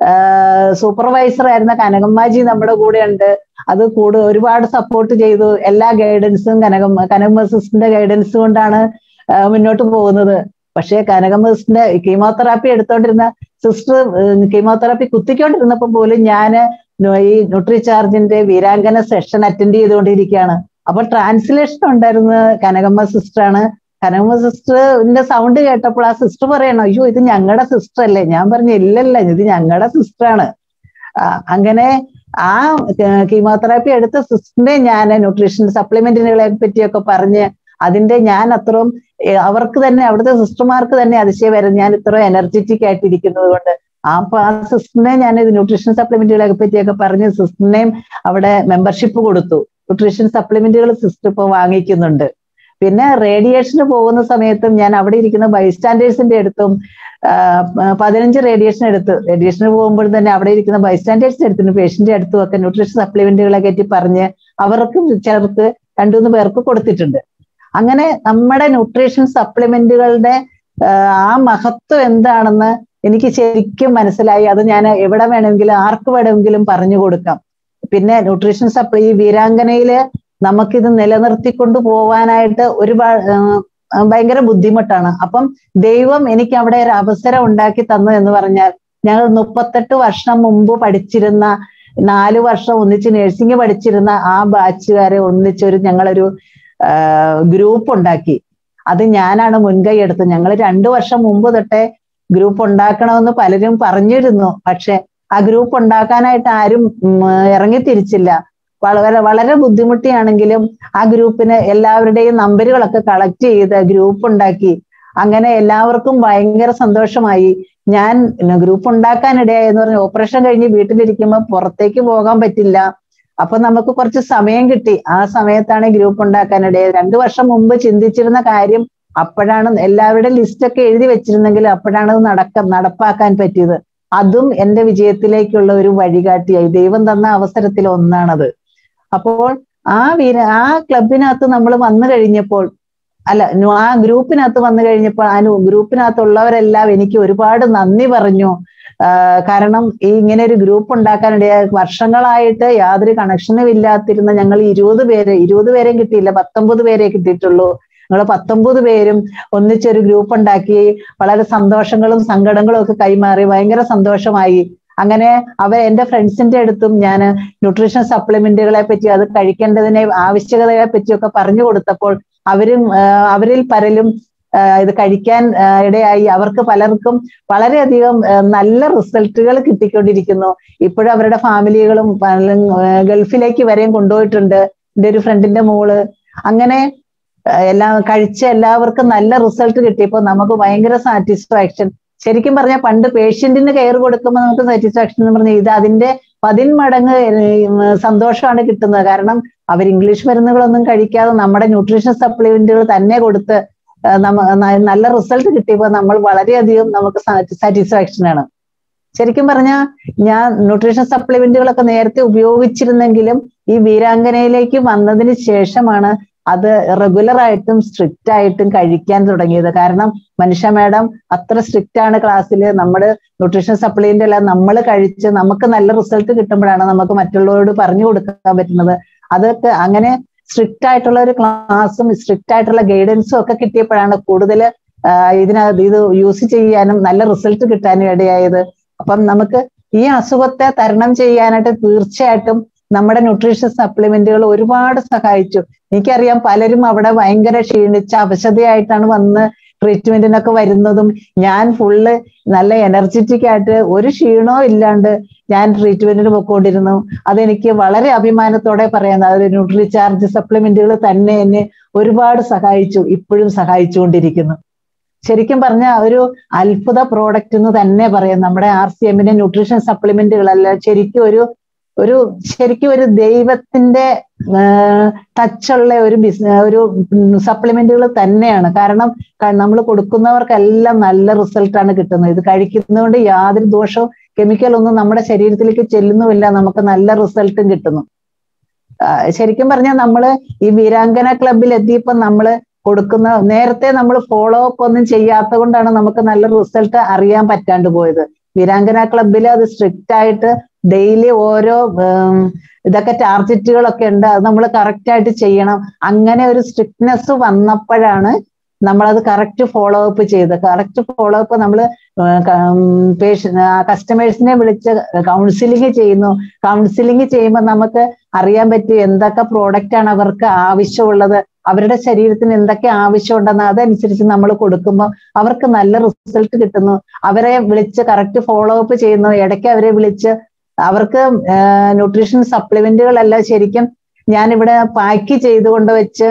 സൂപ്പർവൈസർ ആയിരുന്ന കനകമ്മാജി നമ്മുടെ കൂടെ ഉണ്ട് അത് കൂടെ ഒരുപാട് സപ്പോർട്ട് ചെയ്തു എല്ലാ ഗൈഡൻസും കനകം കനകമ്മ സിസ്റ്ററിന്റെ ഗൈഡൻസ് കൊണ്ടാണ് മുന്നോട്ട് പോകുന്നത് പക്ഷേ കനകമ്മ സിസ്റ്ററിന്റെ കീമോതെറാപ്പി എടുത്തോണ്ടിരുന്ന സിസ്റ്റർ കീമോതെറാപ്പി കുത്തിക്കൊണ്ടിരുന്നപ്പോൾ പോലും ഞാൻ ഈ ന്യൂട്രിചാർജിന്റെ വീരാങ്കന സെഷൻ അറ്റൻഡ് ചെയ്തുകൊണ്ടിരിക്കുകയാണ് അപ്പൊ ട്രാൻസ്ലേഷൻ ഉണ്ടായിരുന്ന കനകമ്മ സിസ്റ്ററാണ് കനകമ്മ സിസ്റ്ററിന്റെ സൗണ്ട് കേട്ടപ്പോൾ ആ സിസ്റ്റർ പറയണം അയ്യോ ഇത് ഞങ്ങളുടെ സിസ്റ്റർ അല്ലേ ഞാൻ പറഞ്ഞു ഇല്ലല്ല ഇത് ഞങ്ങളുടെ സിസ്റ്ററാണ് അങ്ങനെ ആ കീമോതെറാപ്പി എടുത്ത സിസ്റ്ററിനെ ഞാൻ ന്യൂട്രീഷൻ സപ്ലിമെന്റുകളെ പറ്റിയൊക്കെ പറഞ്ഞ് അതിന്റെ ഞാൻ അത്രയും അവർക്ക് തന്നെ അവിടുത്തെ സിസ്റ്റർമാർക്ക് തന്നെ അതിശയം വരും ഞാൻ ഇത്രയും എനർജറ്റിക് ആയിട്ടിരിക്കുന്നത് കൊണ്ട് ആ ആ സിസ്റ്ററിനെ ഞാൻ ഇത് ന്യൂട്രീഷൻ സപ്ലിമെന്റുകളെ പറ്റിയൊക്കെ പറഞ്ഞ് സിസ്റ്ററിനെയും അവിടെ മെമ്പർഷിപ്പ് കൊടുത്തു ന്യൂട്രീഷൻ സപ്ലിമെന്റുകൾ സിസ്റ്റർ ഇപ്പോൾ വാങ്ങിക്കുന്നുണ്ട് പിന്നെ റേഡിയേഷന് പോകുന്ന സമയത്തും ഞാൻ അവിടെ ഇരിക്കുന്ന ബൈസ്റ്റാൻഡേഴ്സിന്റെ അടുത്തും പതിനഞ്ച് റേഡിയേഷൻ എടുത്ത് റേഡിയേഷന് പോകുമ്പോൾ തന്നെ അവിടെ ഇരിക്കുന്ന ബൈസ്റ്റാൻഡേഴ്സിന്റെ അടുത്തും പേഷ്യന്റെ അടുത്തും ഒക്കെ ന്യൂട്രീഷൻ സപ്ലിമെന്റുകളെ പറ്റി പറഞ്ഞ് അവർക്ക് ചിലർക്ക് രണ്ടുമൂന്ന് പേർക്ക് കൊടുത്തിട്ടുണ്ട് അങ്ങനെ നമ്മുടെ ന്യൂട്രീഷൻ സപ്ലിമെന്റുകളുടെ ആ മഹത്വം എന്താണെന്ന് എനിക്ക് ശരിക്കും മനസ്സിലായി അത് ഞാൻ എവിടെ വേണമെങ്കിലും ആർക്ക് വേണമെങ്കിലും പറഞ്ഞു കൊടുക്കാം പിന്നെ ന്യൂട്രീഷൻ സപ്ലൈ ഈ വീരാങ്കനയില് നമുക്കിത് നിലനിർത്തിക്കൊണ്ട് പോവാനായിട്ട് ഒരുപാട് ഭയങ്കര ബുദ്ധിമുട്ടാണ് അപ്പം ദൈവം എനിക്ക് അവിടെ ഒരു അവസരം ഉണ്ടാക്കി തന്നു എന്ന് പറഞ്ഞാൽ ഞങ്ങൾ മുപ്പത്തെട്ട് വർഷം മുമ്പ് പഠിച്ചിരുന്ന നാല് വർഷം ഒന്നിച്ച് നഴ്സിംഗ് പഠിച്ചിരുന്ന ആ ബാച്ചുകാരെ ഒന്നിച്ചൊരു ഞങ്ങളൊരു ഗ്രൂപ്പ് ഉണ്ടാക്കി അത് ഞാനാണ് മുൻകൈ എടുത്തത് ഞങ്ങൾ രണ്ടു വർഷം മുമ്പ് തൊട്ടേ ഗ്രൂപ്പ് ഉണ്ടാക്കണമെന്ന് പലരും പറഞ്ഞിരുന്നു പക്ഷെ ആ ഗ്രൂപ്പ് ഉണ്ടാക്കാനായിട്ട് ആരും ഇറങ്ങി തിരിച്ചില്ല വളരെ വളരെ ബുദ്ധിമുട്ടിയാണെങ്കിലും ആ ഗ്രൂപ്പിന് എല്ലാവരുടെയും നമ്പറുകളൊക്കെ കളക്ട് ചെയ്ത് ഗ്രൂപ്പ് ഉണ്ടാക്കി അങ്ങനെ എല്ലാവർക്കും ഭയങ്കര സന്തോഷമായി ഞാൻ ഗ്രൂപ്പ് ഉണ്ടാക്കാനിടയായെന്ന് പറഞ്ഞ ഓപ്പറേഷൻ കഴിഞ്ഞ് വീട്ടിലിരിക്കുമ്പോൾ പുറത്തേക്ക് പോകാൻ പറ്റില്ല അപ്പൊ നമുക്ക് കുറച്ച് സമയം കിട്ടി ആ സമയത്താണ് ഗ്രൂപ്പ് ഉണ്ടാക്കാനിടയായത് രണ്ടു വർഷം മുമ്പ് ചിന്തിച്ചിരുന്ന കാര്യം അപ്പോഴാണ് എല്ലാവരുടെ ലിസ്റ്റ് ഒക്കെ എഴുതി വെച്ചിരുന്നെങ്കിൽ അപ്പോഴാണ് അത് നടക്ക നടപ്പാക്കാൻ പറ്റിയത് അതും എന്റെ വിജയത്തിലേക്കുള്ള ഒരു വഴികാട്ടിയായി ദൈവം തന്ന അവസരത്തിൽ ഒന്നാണത് അപ്പോൾ ആ വീര ആ ക്ലബിനകത്ത് നമ്മൾ വന്നു കഴിഞ്ഞപ്പോൾ അല്ല നു- ആ ഗ്രൂപ്പിനകത്ത് വന്നു കഴിഞ്ഞപ്പോൾ ആ നു- ഗ്രൂപ്പിനകത്തുള്ളവരെല്ലാം എനിക്ക് ഒരുപാട് നന്ദി പറഞ്ഞു ആ, കാരണം ഈ ഇങ്ങനെ ഒരു ഗ്രൂപ്പ് ഉണ്ടാക്കാനിടയായ വർഷങ്ങളായിട്ട് യാതൊരു കണക്ഷനും ഇല്ലാത്തിരുന്ന ഞങ്ങൾ ഇരുപത് പേര് ഇരുപത് പേരെയും കിട്ടിയില്ല പത്തൊമ്പത് പേരെ കിട്ടിയിട്ടുള്ളൂ ഞങ്ങൾ പത്തൊമ്പത് പേരും ഒന്നിച്ചൊരു ഗ്രൂപ്പ് ഉണ്ടാക്കി വളരെ സന്തോഷങ്ങളും സങ്കടങ്ങളും ഒക്കെ കൈമാറി ഭയങ്കര സന്തോഷമായി അങ്ങനെ അവ എന്റെ ഫ്രണ്ട്സിന്റെ അടുത്തും ഞാൻ ന്യൂട്രീഷൻ സപ്ലിമെന്റുകളെ പറ്റി അത് കഴിക്കേണ്ടതിനെ ആവശ്യകതയെ പറ്റിയൊക്കെ പറഞ്ഞു കൊടുത്തപ്പോൾ അവരും ആ, അവരിൽ പലരും ആ, ഇത് കഴിക്കാൻ ആ, ഇടയായി അവർക്ക് പലർക്കും വളരെയധികം ആ, നല്ല റിസൾട്ടുകൾ കിട്ടിക്കൊണ്ടിരിക്കുന്നു ഇപ്പോഴും അവരുടെ ഫാമിലികളും പലരും, ആ, ഗൾഫിലേക്ക് വരെയും കൊണ്ടുപോയിട്ടുണ്ട് എന്റെ ഒരു ഫ്രണ്ടിന്റെ മോള് അങ്ങനെ ആ, എല്ലാം കഴിച്ച എല്ലാവർക്കും നല്ല റിസൾട്ട് കിട്ടിയപ്പോൾ നമുക്ക് ഭയങ്കര സാറ്റിസ്ഫാക്ഷൻ ശരിക്കും പറഞ്ഞാൽ പണ്ട് പേഷ്യന്റിന് കെയർ കൊടുക്കുമ്പോൾ നമുക്ക് സാറ്റിസ്ഫാക്ഷൻ എന്ന് പറഞ്ഞാൽ ഇത് അതിന്റെ പതിന്മടങ്ങ് ഉം, സന്തോഷമാണ് കിട്ടുന്നത് കാരണം അവർ ഇംഗ്ലീഷ് മരുന്നുകളൊന്നും കഴിക്കാതെ നമ്മുടെ ന്യൂട്രീഷൻ സപ്ലിമെന്റുകൾ തന്നെ കൊടുത്ത് ആ, നമ്മ ന- നല്ല റിസൾട്ട് കിട്ടിയപ്പോൾ നമ്മൾ വളരെയധികം നമുക്ക് സാറ്റിസ്ഫാക്ഷൻ ആണ് ശരിക്കും പറഞ്ഞാൽ ഞാൻ ന്യൂട്രീഷൻ സപ്ലിമെന്റുകളൊക്കെ നേരത്തെ ഉപയോഗിച്ചിരുന്നെങ്കിലും ഈ വീരാങ്കനയിലേക്ക് വന്നതിന് ശേഷമാണ് അത് റെഗുലർ ആയിട്ടും സ്ട്രിക്റ്റ് ആയിട്ടും കഴിക്കാൻ തുടങ്ങിയത് കാരണം മനുഷ്യ മാഡം അത്ര സ്ട്രിക്റ്റ് ആണ് ക്ലാസ്സിൽ നമ്മൾ ന്യൂട്രീഷൻ സപ്ലിമെന്റ് എല്ലാം നമ്മൾ കഴിച്ച് നമുക്ക് നല്ല റിസൾട്ട് കിട്ടുമ്പോഴാണ് നമുക്ക് മറ്റുള്ളവരോട് പറഞ്ഞു കൊടുക്കാൻ പറ്റുന്നത് അതൊക്കെ അങ്ങനെ സ്ട്രിക്റ്റ് ആയിട്ടുള്ള ഒരു ക്ലാസ്സും സ്ട്രിക്റ്റ് ആയിട്ടുള്ള ഗൈഡൻസും ഒക്കെ കിട്ടിയപ്പോഴാണ് കൂടുതൽ ഇതിനകത്ത് ഇത് യൂസ് ചെയ്യാനും നല്ല റിസൾട്ട് കിട്ടാനും ഇടയായത് അപ്പം നമുക്ക് ഈ അസുഖത്തെ തരണം ചെയ്യാനായിട്ട് തീർച്ചയായിട്ടും നമ്മുടെ ന്യൂട്രീഷൻ സപ്ലിമെന്റുകൾ ഒരുപാട് സഹായിച്ചു എനിക്കറിയാം പലരും അവിടെ ഭയങ്കര ക്ഷീണിച്ച അവശതയായിട്ടാണ് വന്ന് ട്രീറ്റ്മെന്റിനൊക്കെ വരുന്നതും ഞാൻ ഫുള്ള് നല്ല എനർജറ്റിക് ആയിട്ട് ഒരു ക്ഷീണവും ഇല്ലാണ്ട് ഞാൻ ട്രീറ്റ്മെന്റിന് പൊക്കോണ്ടിരുന്നു അതെനിക്ക് വളരെ അഭിമാനത്തോടെ പറയാം അതായത് ന്യൂട്രി ചാർജ് സപ്ലിമെന്റുകൾ തന്നെ എന്നെ ഒരുപാട് സഹായിച്ചു ഇപ്പോഴും സഹായിച്ചുകൊണ്ടിരിക്കുന്നു ശരിക്കും പറഞ്ഞ ഒരു അത്ഭുത പ്രോഡക്റ്റ് എന്ന് തന്നെ പറയാം നമ്മുടെ ആർ സി എമ്മിന്റെ ന്യൂട്രീഷൻ സപ്ലിമെന്റുകളല്ല ശരിക്കും ഒരു ഒരു ശരിക്കും ഒരു ദൈവത്തിന്റെ ടച്ചുള്ള ഒരു ബിസിനസ് ഒരു സപ്ലിമെന്റുകൾ തന്നെയാണ് കാരണം നമ്മൾ കൊടുക്കുന്നവർക്കെല്ലാം നല്ല റിസൾട്ടാണ് കിട്ടുന്നത് ഇത് കഴിക്കുന്നതുകൊണ്ട് യാതൊരു ദോഷവും കെമിക്കൽ ഒന്നും നമ്മുടെ ശരീരത്തിലേക്ക് ചെല്ലുന്നുമില്ല നമുക്ക് നല്ല റിസൾട്ടും കിട്ടുന്നു ആ, ശരിക്കും പറഞ്ഞാൽ നമ്മള് ഈ വീരാങ്കന ക്ലബിൽ എത്തിയപ്പോൾ നമ്മള് കൊടുക്കുന്ന നേരത്തെ നമ്മൾ ഫോളോ അപ്പ് ഒന്നും ചെയ്യാത്ത കൊണ്ടാണ് നമുക്ക് നല്ല റിസൾട്ട് അറിയാൻ പറ്റാണ്ട് പോയത് വീരാങ്കന ക്ലബിൽ അത് സ്ട്രിക്റ്റ് ആയിട്ട് ഡെയിലി ഓരോ ഉം, ഇതൊക്കെ ടാർഗറ്റുകളൊക്കെ ഉണ്ട് അത് നമ്മൾ കറക്റ്റ് ആയിട്ട് ചെയ്യണം അങ്ങനെ ഒരു സ്ട്രിക്ട്നെസ് വന്നപ്പോഴാണ് നമ്മളത് കറക്റ്റ് ഫോളോ അപ്പ് ചെയ്ത് കറക്റ്റ് ഫോളോ അപ്പ് നമ്മൾ കസ്റ്റമേഴ്സിനെ വിളിച്ച് കൗൺസിലിംഗ് ചെയ്യുന്നു കൗൺസിലിംഗ് ചെയ്യുമ്പോൾ നമുക്ക് അറിയാൻ പറ്റും എന്തൊക്കെ പ്രോഡക്റ്റ് ആണ് അവർക്ക് ആവശ്യമുള്ളത് അവരുടെ ശരീരത്തിന് എന്തൊക്കെ ആവശ്യമുണ്ടെന്ന് അതനുസരിച്ച് നമ്മൾ കൊടുക്കുമ്പോൾ അവർക്ക് നല്ല റിസൾട്ട് കിട്ടുന്നു അവരെ വിളിച്ച് കറക്റ്റ് ഫോളോ അപ്പ് ചെയ്യുന്നു ഇടയ്ക്ക് അവരെ വിളിച്ച് അവർക്ക് ന്യൂട്രീഷൻ സപ്ലിമെന്റുകളെല്ലാം ശരിക്കും ഞാനിവിടെ പാക്ക് ചെയ്തുകൊണ്ട് വെച്ച്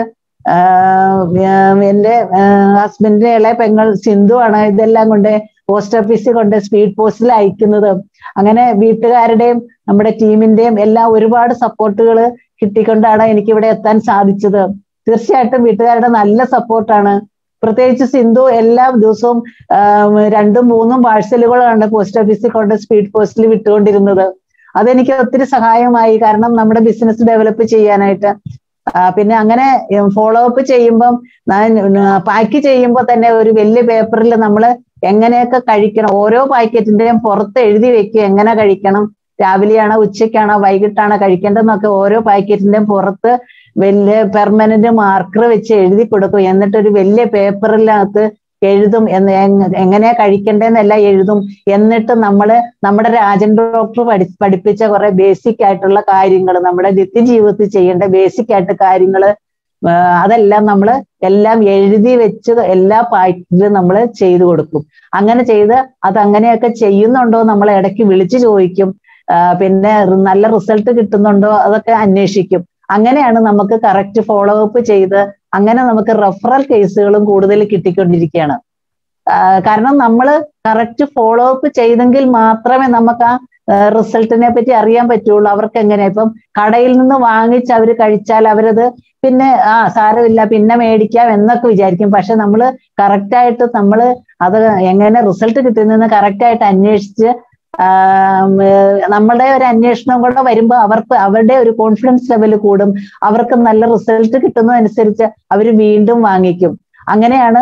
ആഹ് എന്റെ ഹസ്ബൻഡിന്റെ ഇളയ പെങ്ങൾ സിന്ധു ആണ് ഇതെല്ലാം കൊണ്ട് പോസ്റ്റ് ഓഫീസിൽ കൊണ്ട് സ്പീഡ് പോസ്റ്റിൽ അയക്കുന്നത് അങ്ങനെ വീട്ടുകാരുടെയും നമ്മുടെ ടീമിന്റെയും എല്ലാം ഒരുപാട് സപ്പോർട്ടുകൾ കിട്ടിക്കൊണ്ടാണ് എനിക്ക് ഇവിടെ എത്താൻ സാധിച്ചത് തീർച്ചയായിട്ടും വീട്ടുകാരുടെ നല്ല സപ്പോർട്ടാണ് പ്രത്യേകിച്ച് സിന്ധു എല്ലാ ദിവസവും ആം, രണ്ടും മൂന്നും പാഴ്സലുകളാണ് പോസ്റ്റ് ഓഫീസിൽ കൊണ്ട് സ്പീഡ് പോസ്റ്റിൽ വിട്ടുകൊണ്ടിരുന്നത് അതെനിക്ക് ഒത്തിരി സഹായമായി കാരണം നമ്മുടെ ബിസിനസ് ഡെവലപ്പ് ചെയ്യാനായിട്ട് ആ, പിന്നെ അങ്ങനെ ഫോളോ അപ്പ് ചെയ്യുമ്പം പാക്ക് ചെയ്യുമ്പോൾ തന്നെ ഒരു വലിയ പേപ്പറിൽ നമ്മൾ എങ്ങനെയൊക്കെ കഴിക്കണം ഓരോ പാക്കറ്റിന്റെയും പുറത്ത് എഴുതി വെക്കുക എങ്ങനെ കഴിക്കണം രാവിലെയാണോ ഉച്ചയ്ക്കാണോ വൈകിട്ടാണോ കഴിക്കേണ്ടതെന്നൊക്കെ ഓരോ പാക്കറ്റിന്റെയും പുറത്ത് വലിയ പെർമനന്റ് മാർക്കർ വെച്ച് എഴുതി കൊടുക്കും എന്നിട്ട് ഒരു വലിയ പേപ്പറിനകത്ത് എഴുതും എന്ന് എങ്- എങ്ങനെയാ കഴിക്കേണ്ടതെന്നെല്ലാം എഴുതും എന്നിട്ട് നമ്മള് നമ്മുടെ രാജൻ ഡോക്ടർ പഠി പഠിപ്പിച്ച കുറെ ബേസിക് ആയിട്ടുള്ള കാര്യങ്ങൾ നമ്മുടെ നിത്യജീവിതത്തിൽ ചെയ്യേണ്ട ബേസിക് ആയിട്ട് കാര്യങ്ങള് ആ, അതെല്ലാം നമ്മൾ എല്ലാം എഴുതി വെച്ച് എല്ലാ പാക്കറ്റിലും നമ്മൾ ചെയ്തു കൊടുക്കും അങ്ങനെ ചെയ്ത് അത് അങ്ങനെയൊക്കെ ചെയ്യുന്നുണ്ടോ നമ്മൾ ഇടയ്ക്ക് വിളിച്ചു ചോദിക്കും ആ, പിന്നെ റി- നല്ല റിസൾട്ട് കിട്ടുന്നുണ്ടോ അതൊക്കെ അന്വേഷിക്കും അങ്ങനെയാണ് നമുക്ക് കറക്റ്റ് ഫോളോ അപ്പ് ചെയ്ത് അങ്ങനെ നമുക്ക് റെഫറൽ കേസുകളും കൂടുതൽ കിട്ടിക്കൊണ്ടിരിക്കുകയാണ് ആ, കാരണം നമ്മൾ കറക്റ്റ് ഫോളോ അപ്പ് ചെയ്തെങ്കിൽ മാത്രമേ നമുക്ക് ആ റിസൾട്ടിനെ പറ്റി അറിയാൻ പറ്റുള്ളൂ അവർക്ക് എങ്ങനെ ഇപ്പം കടയിൽ നിന്ന് വാങ്ങിച്ച് അവർ കഴിച്ചാൽ അവരത് പിന്നെ ആ സാരമില്ല പിന്നെ മേടിക്കാം എന്നൊക്കെ വിചാരിക്കും പക്ഷെ നമ്മൾ കറക്റ്റായിട്ട് നമ്മൾ അത് എങ്ങനെ റിസൾട്ട് കിട്ടുന്നതെന്ന് കറക്റ്റായിട്ട് അന്വേഷിച്ച് ആം, ഏഹ് നമ്മളുടെ ഒരു അന്വേഷണം കൂടെ വരുമ്പോൾ അവർക്ക് അവരുടെ ഒരു കോൺഫിഡൻസ് ലെവൽ കൂടും അവർക്ക് നല്ല റിസൾട്ട് കിട്ടുന്നതനുസരിച്ച് അവർ വീണ്ടും വാങ്ങിക്കും അങ്ങനെയാണ്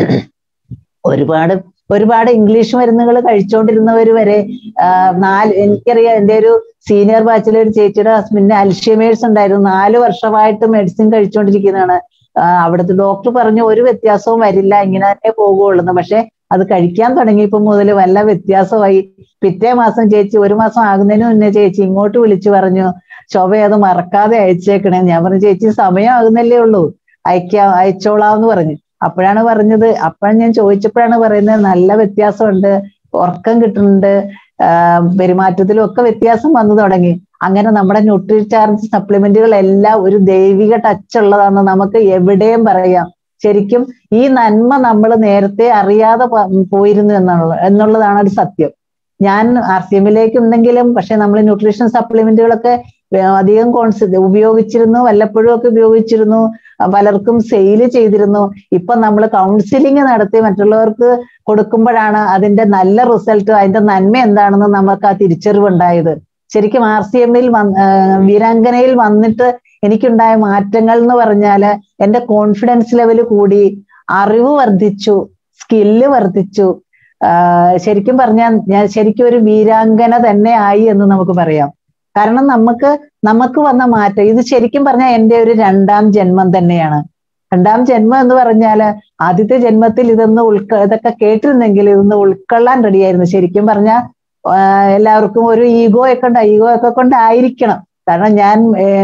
ഒരുപാട് ഒരുപാട് ഇംഗ്ലീഷ് മരുന്നുകൾ കഴിച്ചുകൊണ്ടിരുന്നവർ വരെ ആ, നാല് എനിക്കറിയാം എൻ്റെ ഒരു സീനിയർ ബാച്ചിലെ ഒരു ചേച്ചിയുടെ ഹസ്ബൻഡിന് അൽഷിമേഴ്സ് ഉണ്ടായിരുന്നു നാല് വർഷമായിട്ട് മെഡിസിൻ കഴിച്ചുകൊണ്ടിരിക്കുന്നതാണ് ആ, അവിടുത്തെ ഡോക്ടർ പറഞ്ഞു ഒരു വ്യത്യാസവും വരില്ല ഇങ്ങനെ തന്നെ പോകുള്ളൂ പക്ഷെ അത് കഴിക്കാൻ തുടങ്ങിയപ്പോൾ മുതൽ വല്ല വ്യത്യാസമായി പിറ്റേ മാസം ചേച്ചി ഒരു മാസം ആകുന്നതിന് മുന്നേ ചേച്ചി ഇങ്ങോട്ട് വിളിച്ചു പറഞ്ഞു ശോഭ അത് മറക്കാതെ അയച്ചേക്കണേ ഞാൻ പറഞ്ഞു ചേച്ചി സമയം ആകുന്നല്ലേ ഉള്ളൂ അയക്കാം അയച്ചോളാന്ന് പറഞ്ഞു അപ്പോഴാണ് പറഞ്ഞത് അപ്പോഴാണ് ഞാൻ ചോദിച്ചപ്പോഴാണ് പറയുന്നത് നല്ല വ്യത്യാസമുണ്ട് ഉറക്കം കിട്ടുന്നുണ്ട് ആഹ് പെരുമാറ്റത്തിലും ഒക്കെ വ്യത്യാസം വന്നു തുടങ്ങി അങ്ങനെ നമ്മുടെ ന്യൂട്രി ചാർജ് സപ്ലിമെന്റുകൾ എല്ലാം ഒരു ദൈവിക ടച്ച് ഉള്ളതാണെന്ന് നമുക്ക് എവിടെയും പറയാം ശരിക്കും ഈ നന്മ നമ്മൾ നേരത്തെ അറിയാതെ പ- പോയിരുന്നു എന്നുള്ള എന്നുള്ളതാണ് ഒരു സത്യം ഞാൻ ആർ സി എമ്മിലേക്ക് ഉണ്ടെങ്കിലും പക്ഷെ നമ്മൾ ന്യൂട്രീഷൻ സപ്ലിമെന്റുകളൊക്കെ വേ- അധികം കോൺസി ഉപയോഗിച്ചിരുന്നു വല്ലപ്പോഴും ഒക്കെ ഉപയോഗിച്ചിരുന്നു അഹ് പലർക്കും സെയിൽ ചെയ്തിരുന്നു ഇപ്പൊ നമ്മൾ കൗൺസിലിംഗ് നടത്തി മറ്റുള്ളവർക്ക് കൊടുക്കുമ്പോഴാണ് അതിന്റെ നല്ല റിസൾട്ട് അതിന്റെ നന്മ എന്താണെന്ന് നമുക്ക് ആ തിരിച്ചറിവുണ്ടായത് ശരിക്കും ആർ സി എമ്മിൽ വീരാങ്കനയിൽ വന്നിട്ട് എനിക്കുണ്ടായ മാറ്റങ്ങൾ എന്ന് പറഞ്ഞാല് എന്റെ കോൺഫിഡൻസ് ലെവൽ കൂടി അറിവ് വർദ്ധിച്ചു സ്കില്ല് വർദ്ധിച്ചു ആഹ് ശരിക്കും പറഞ്ഞാൽ ഞാൻ ശരിക്കും ഒരു വീരാങ്കന തന്നെ ആയി എന്ന് നമുക്ക് പറയാം കാരണം നമുക്ക് നമുക്ക് വന്ന മാറ്റം ഇത് ശരിക്കും പറഞ്ഞാൽ എൻ്റെ ഒരു രണ്ടാം ജന്മം തന്നെയാണ് രണ്ടാം ജന്മം എന്ന് പറഞ്ഞാല് ആദ്യത്തെ ജന്മത്തിൽ ഇതൊന്ന് ഉൾക്ക ഇതൊക്കെ കേട്ടിരുന്നെങ്കിൽ ഇതൊന്ന് ഉൾക്കൊള്ളാൻ റെഡിയായിരുന്നു ശരിക്കും പറഞ്ഞാൽ എല്ലാവർക്കും ഒരു ഈഗോ ഒക്കെ ഉണ്ട് ഈഗോ ഒക്കെ കൊണ്ടായിരിക്കണം കാരണം ഞാൻ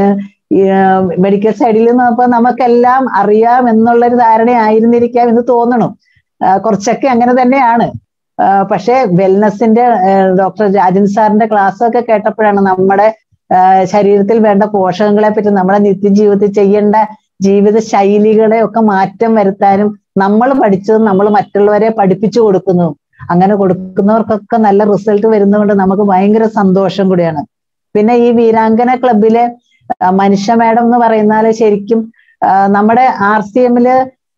മെഡിക്കൽ സൈഡിൽ നിന്നപ്പോ നമുക്കെല്ലാം അറിയാം എന്നുള്ളൊരു ധാരണ ആയിരുന്നിരിക്കാം എന്ന് തോന്നണം ആ, കുറച്ചൊക്കെ അങ്ങനെ തന്നെയാണ് ആ, പക്ഷേ വെൽനസിന്റെ ഡോക്ടർ രാജൻ സാറിന്റെ ക്ലാസ് ഒക്കെ കേട്ടപ്പോഴാണ് നമ്മുടെ ആ, ശരീരത്തിൽ വേണ്ട പോഷകങ്ങളെ പറ്റി നമ്മുടെ നിത്യജീവിതത്തിൽ ചെയ്യേണ്ട ജീവിത ശൈലികളെ ഒക്കെ മാറ്റം വരുത്താനും നമ്മൾ പഠിച്ചത് നമ്മൾ മറ്റുള്ളവരെ പഠിപ്പിച്ചു കൊടുക്കുന്നു അങ്ങനെ കൊടുക്കുന്നവർക്കൊക്കെ നല്ല റിസൾട്ട് വരുന്നതുകൊണ്ട് നമുക്ക് ഭയങ്കര സന്തോഷം കൂടിയാണ് പിന്നെ ഈ വീരാങ്കന ക്ലബിലെ ആ, മനുഷ്യ മാഡം എന്ന് പറയുന്നാല് ശരിക്കും ആ, നമ്മുടെ ആർ സി എമ്മില്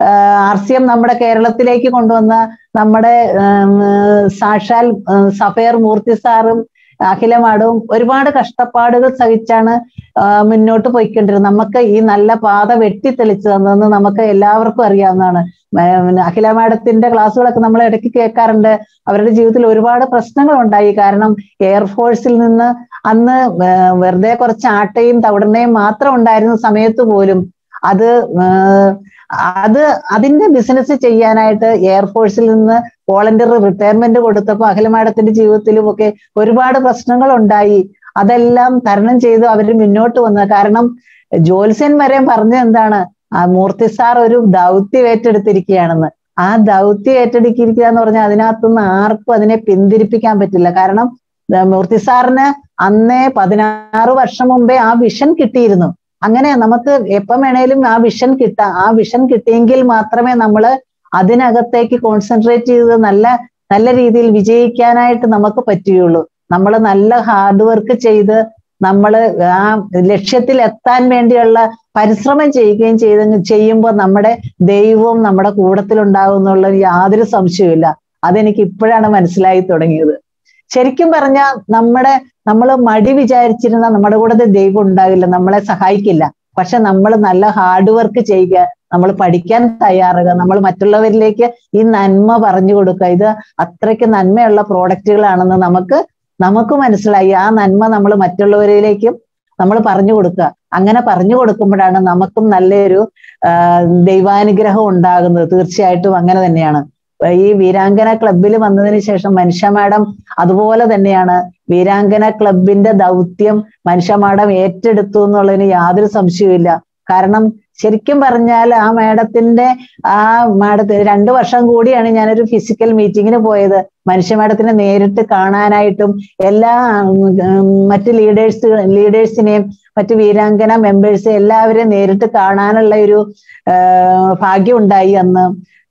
ആർ സി എം നമ്മുടെ കേരളത്തിലേക്ക് കൊണ്ടുവന്ന നമ്മുടെ ഉം, സാക്ഷാൽ ഉം, സഫയർ മൂർത്തി സാറും അഖില മാഡവും ഒരുപാട് കഷ്ടപ്പാടുകൾ സഹിച്ചാണ് ആ, മുന്നോട്ട് പോയിക്കൊണ്ടിരുന്നത് നമുക്ക് ഈ നല്ല പാത വെട്ടിത്തെളിച്ചു തന്നതെന്ന് നമുക്ക് എല്ലാവർക്കും അറിയാവുന്നതാണ് മ- പിന്നെ അഖില മാഡത്തിന്റെ ക്ലാസ്സുകളൊക്കെ നമ്മൾ ഇടയ്ക്ക് കേൾക്കാറുണ്ട് അവരുടെ ജീവിതത്തിൽ ഒരുപാട് പ്രശ്നങ്ങൾ ഉണ്ടായി കാരണം എയർഫോഴ്സിൽ നിന്ന് അന്ന് വേ- വെറുതെ കുറച്ച് ആട്ടയും തവിടണയും മാത്രം ഉണ്ടായിരുന്ന സമയത്ത് പോലും അത് ഏർ അത് അതിന്റെ ബിസിനസ് ചെയ്യാനായിട്ട് എയർഫോഴ്സിൽ നിന്ന് വോളണ്ടിയർ റിട്ടയർമെന്റ് കൊടുത്തപ്പോൾ അഖില മാഡത്തിന്റെ ജീവിതത്തിലും ഒക്കെ ഒരുപാട് പ്രശ്നങ്ങൾ ഉണ്ടായി അതെല്ലാം തരണം ചെയ്ത് അവർ മുന്നോട്ട് വന്നത് കാരണം ജോത്സ്യൻ വരെ പറഞ്ഞത് എന്താണ് ആ മൂർത്തി സാർ ഒരു ദൗത്യം ഏറ്റെടുത്തിരിക്കുകയാണെന്ന് ആ ദൗത്യം ഏറ്റെടുക്കിയിരിക്കുക എന്ന് പറഞ്ഞാൽ അതിനകത്തുനിന്ന് ആർക്കും അതിനെ പിന്തിരിപ്പിക്കാൻ പറ്റില്ല കാരണം ആ, മൂർത്തി സാറിന് അന്നേ പതിനാറ് വർഷം മുമ്പേ ആ വിഷൻ കിട്ടിയിരുന്നു അങ്ങനെ നമുക്ക് എപ്പം വേണേലും ആ വിഷൻ കിട്ടാം ആ വിഷൻ കിട്ടിയെങ്കിൽ മാത്രമേ നമ്മൾ അതിനകത്തേക്ക് കോൺസെൻട്രേറ്റ് ചെയ്ത് നല്ല നല്ല രീതിയിൽ വിജയിക്കാനായിട്ട് നമുക്ക് പറ്റുകയുള്ളൂ നമ്മൾ നല്ല ഹാർഡ് വർക്ക് ചെയ്ത് നമ്മൾ ആ ലക്ഷ്യത്തിൽ എത്താൻ വേണ്ടിയുള്ള പരിശ്രമം ചെയ്യുകയും ചെയ്ത് ചെയ്യുമ്പോൾ നമ്മുടെ ദൈവവും നമ്മുടെ കൂടത്തിലുണ്ടാകും എന്നുള്ള യാതൊരു സംശയവുമില്ല അതെനിക്ക് ഇപ്പോഴാണ് മനസ്സിലായി തുടങ്ങിയത് ശരിക്കും പറഞ്ഞാൽ നമ്മുടെ നമ്മൾ മടി വിചാരിച്ചിരുന്ന നമ്മുടെ കൂടെ ദൈവം ഉണ്ടാകില്ല നമ്മളെ സഹായിക്കില്ല പക്ഷെ നമ്മൾ നല്ല ഹാർഡ് വർക്ക് ചെയ്യുക നമ്മൾ പഠിക്കാൻ തയ്യാറുക നമ്മൾ മറ്റുള്ളവരിലേക്ക് ഈ നന്മ പറഞ്ഞു കൊടുക്കുക ഇത് അത്രയ്ക്ക് നന്മയുള്ള പ്രോഡക്റ്റുകളാണെന്ന് നമുക്ക് നമുക്ക് മനസ്സിലായി ആ നന്മ നമ്മൾ മറ്റുള്ളവരിലേക്കും നമ്മൾ പറഞ്ഞു കൊടുക്കുക അങ്ങനെ പറഞ്ഞു കൊടുക്കുമ്പോഴാണ് നമുക്കും നല്ലൊരു ആ, ദൈവാനുഗ്രഹം ഉണ്ടാകുന്നത് തീർച്ചയായിട്ടും അങ്ങനെ തന്നെയാണ് ഈ വീരാങ്കന ക്ലബിൽ വന്നതിന് ശേഷം മനുഷ്യ മാഡം അതുപോലെ തന്നെയാണ് വീരാങ്കന ക്ലബിന്റെ ദൗത്യം മനുഷ്യ മാഡം ഏറ്റെടുത്തു എന്നുള്ളതിന് യാതൊരു സംശയവുമില്ല കാരണം ശരിക്കും പറഞ്ഞാൽ ആ മാഡത്തിന്റെ ആ മാഡത്തിന് രണ്ടു വർഷം കൂടിയാണ് ഞാനൊരു ഫിസിക്കൽ മീറ്റിങ്ങിന് പോയത് മനുഷ്യ മാഡത്തിനെ നേരിട്ട് കാണാനായിട്ടും എല്ലാ ഉം, മറ്റ് ലീഡേഴ്സ് ലീഡേഴ്സിനെയും മറ്റ് വീരാങ്കന മെമ്പേഴ്സ് എല്ലാവരെയും നേരിട്ട് കാണാനുള്ള ഒരു ആ, ഭാഗ്യം ഉണ്ടായി അന്ന്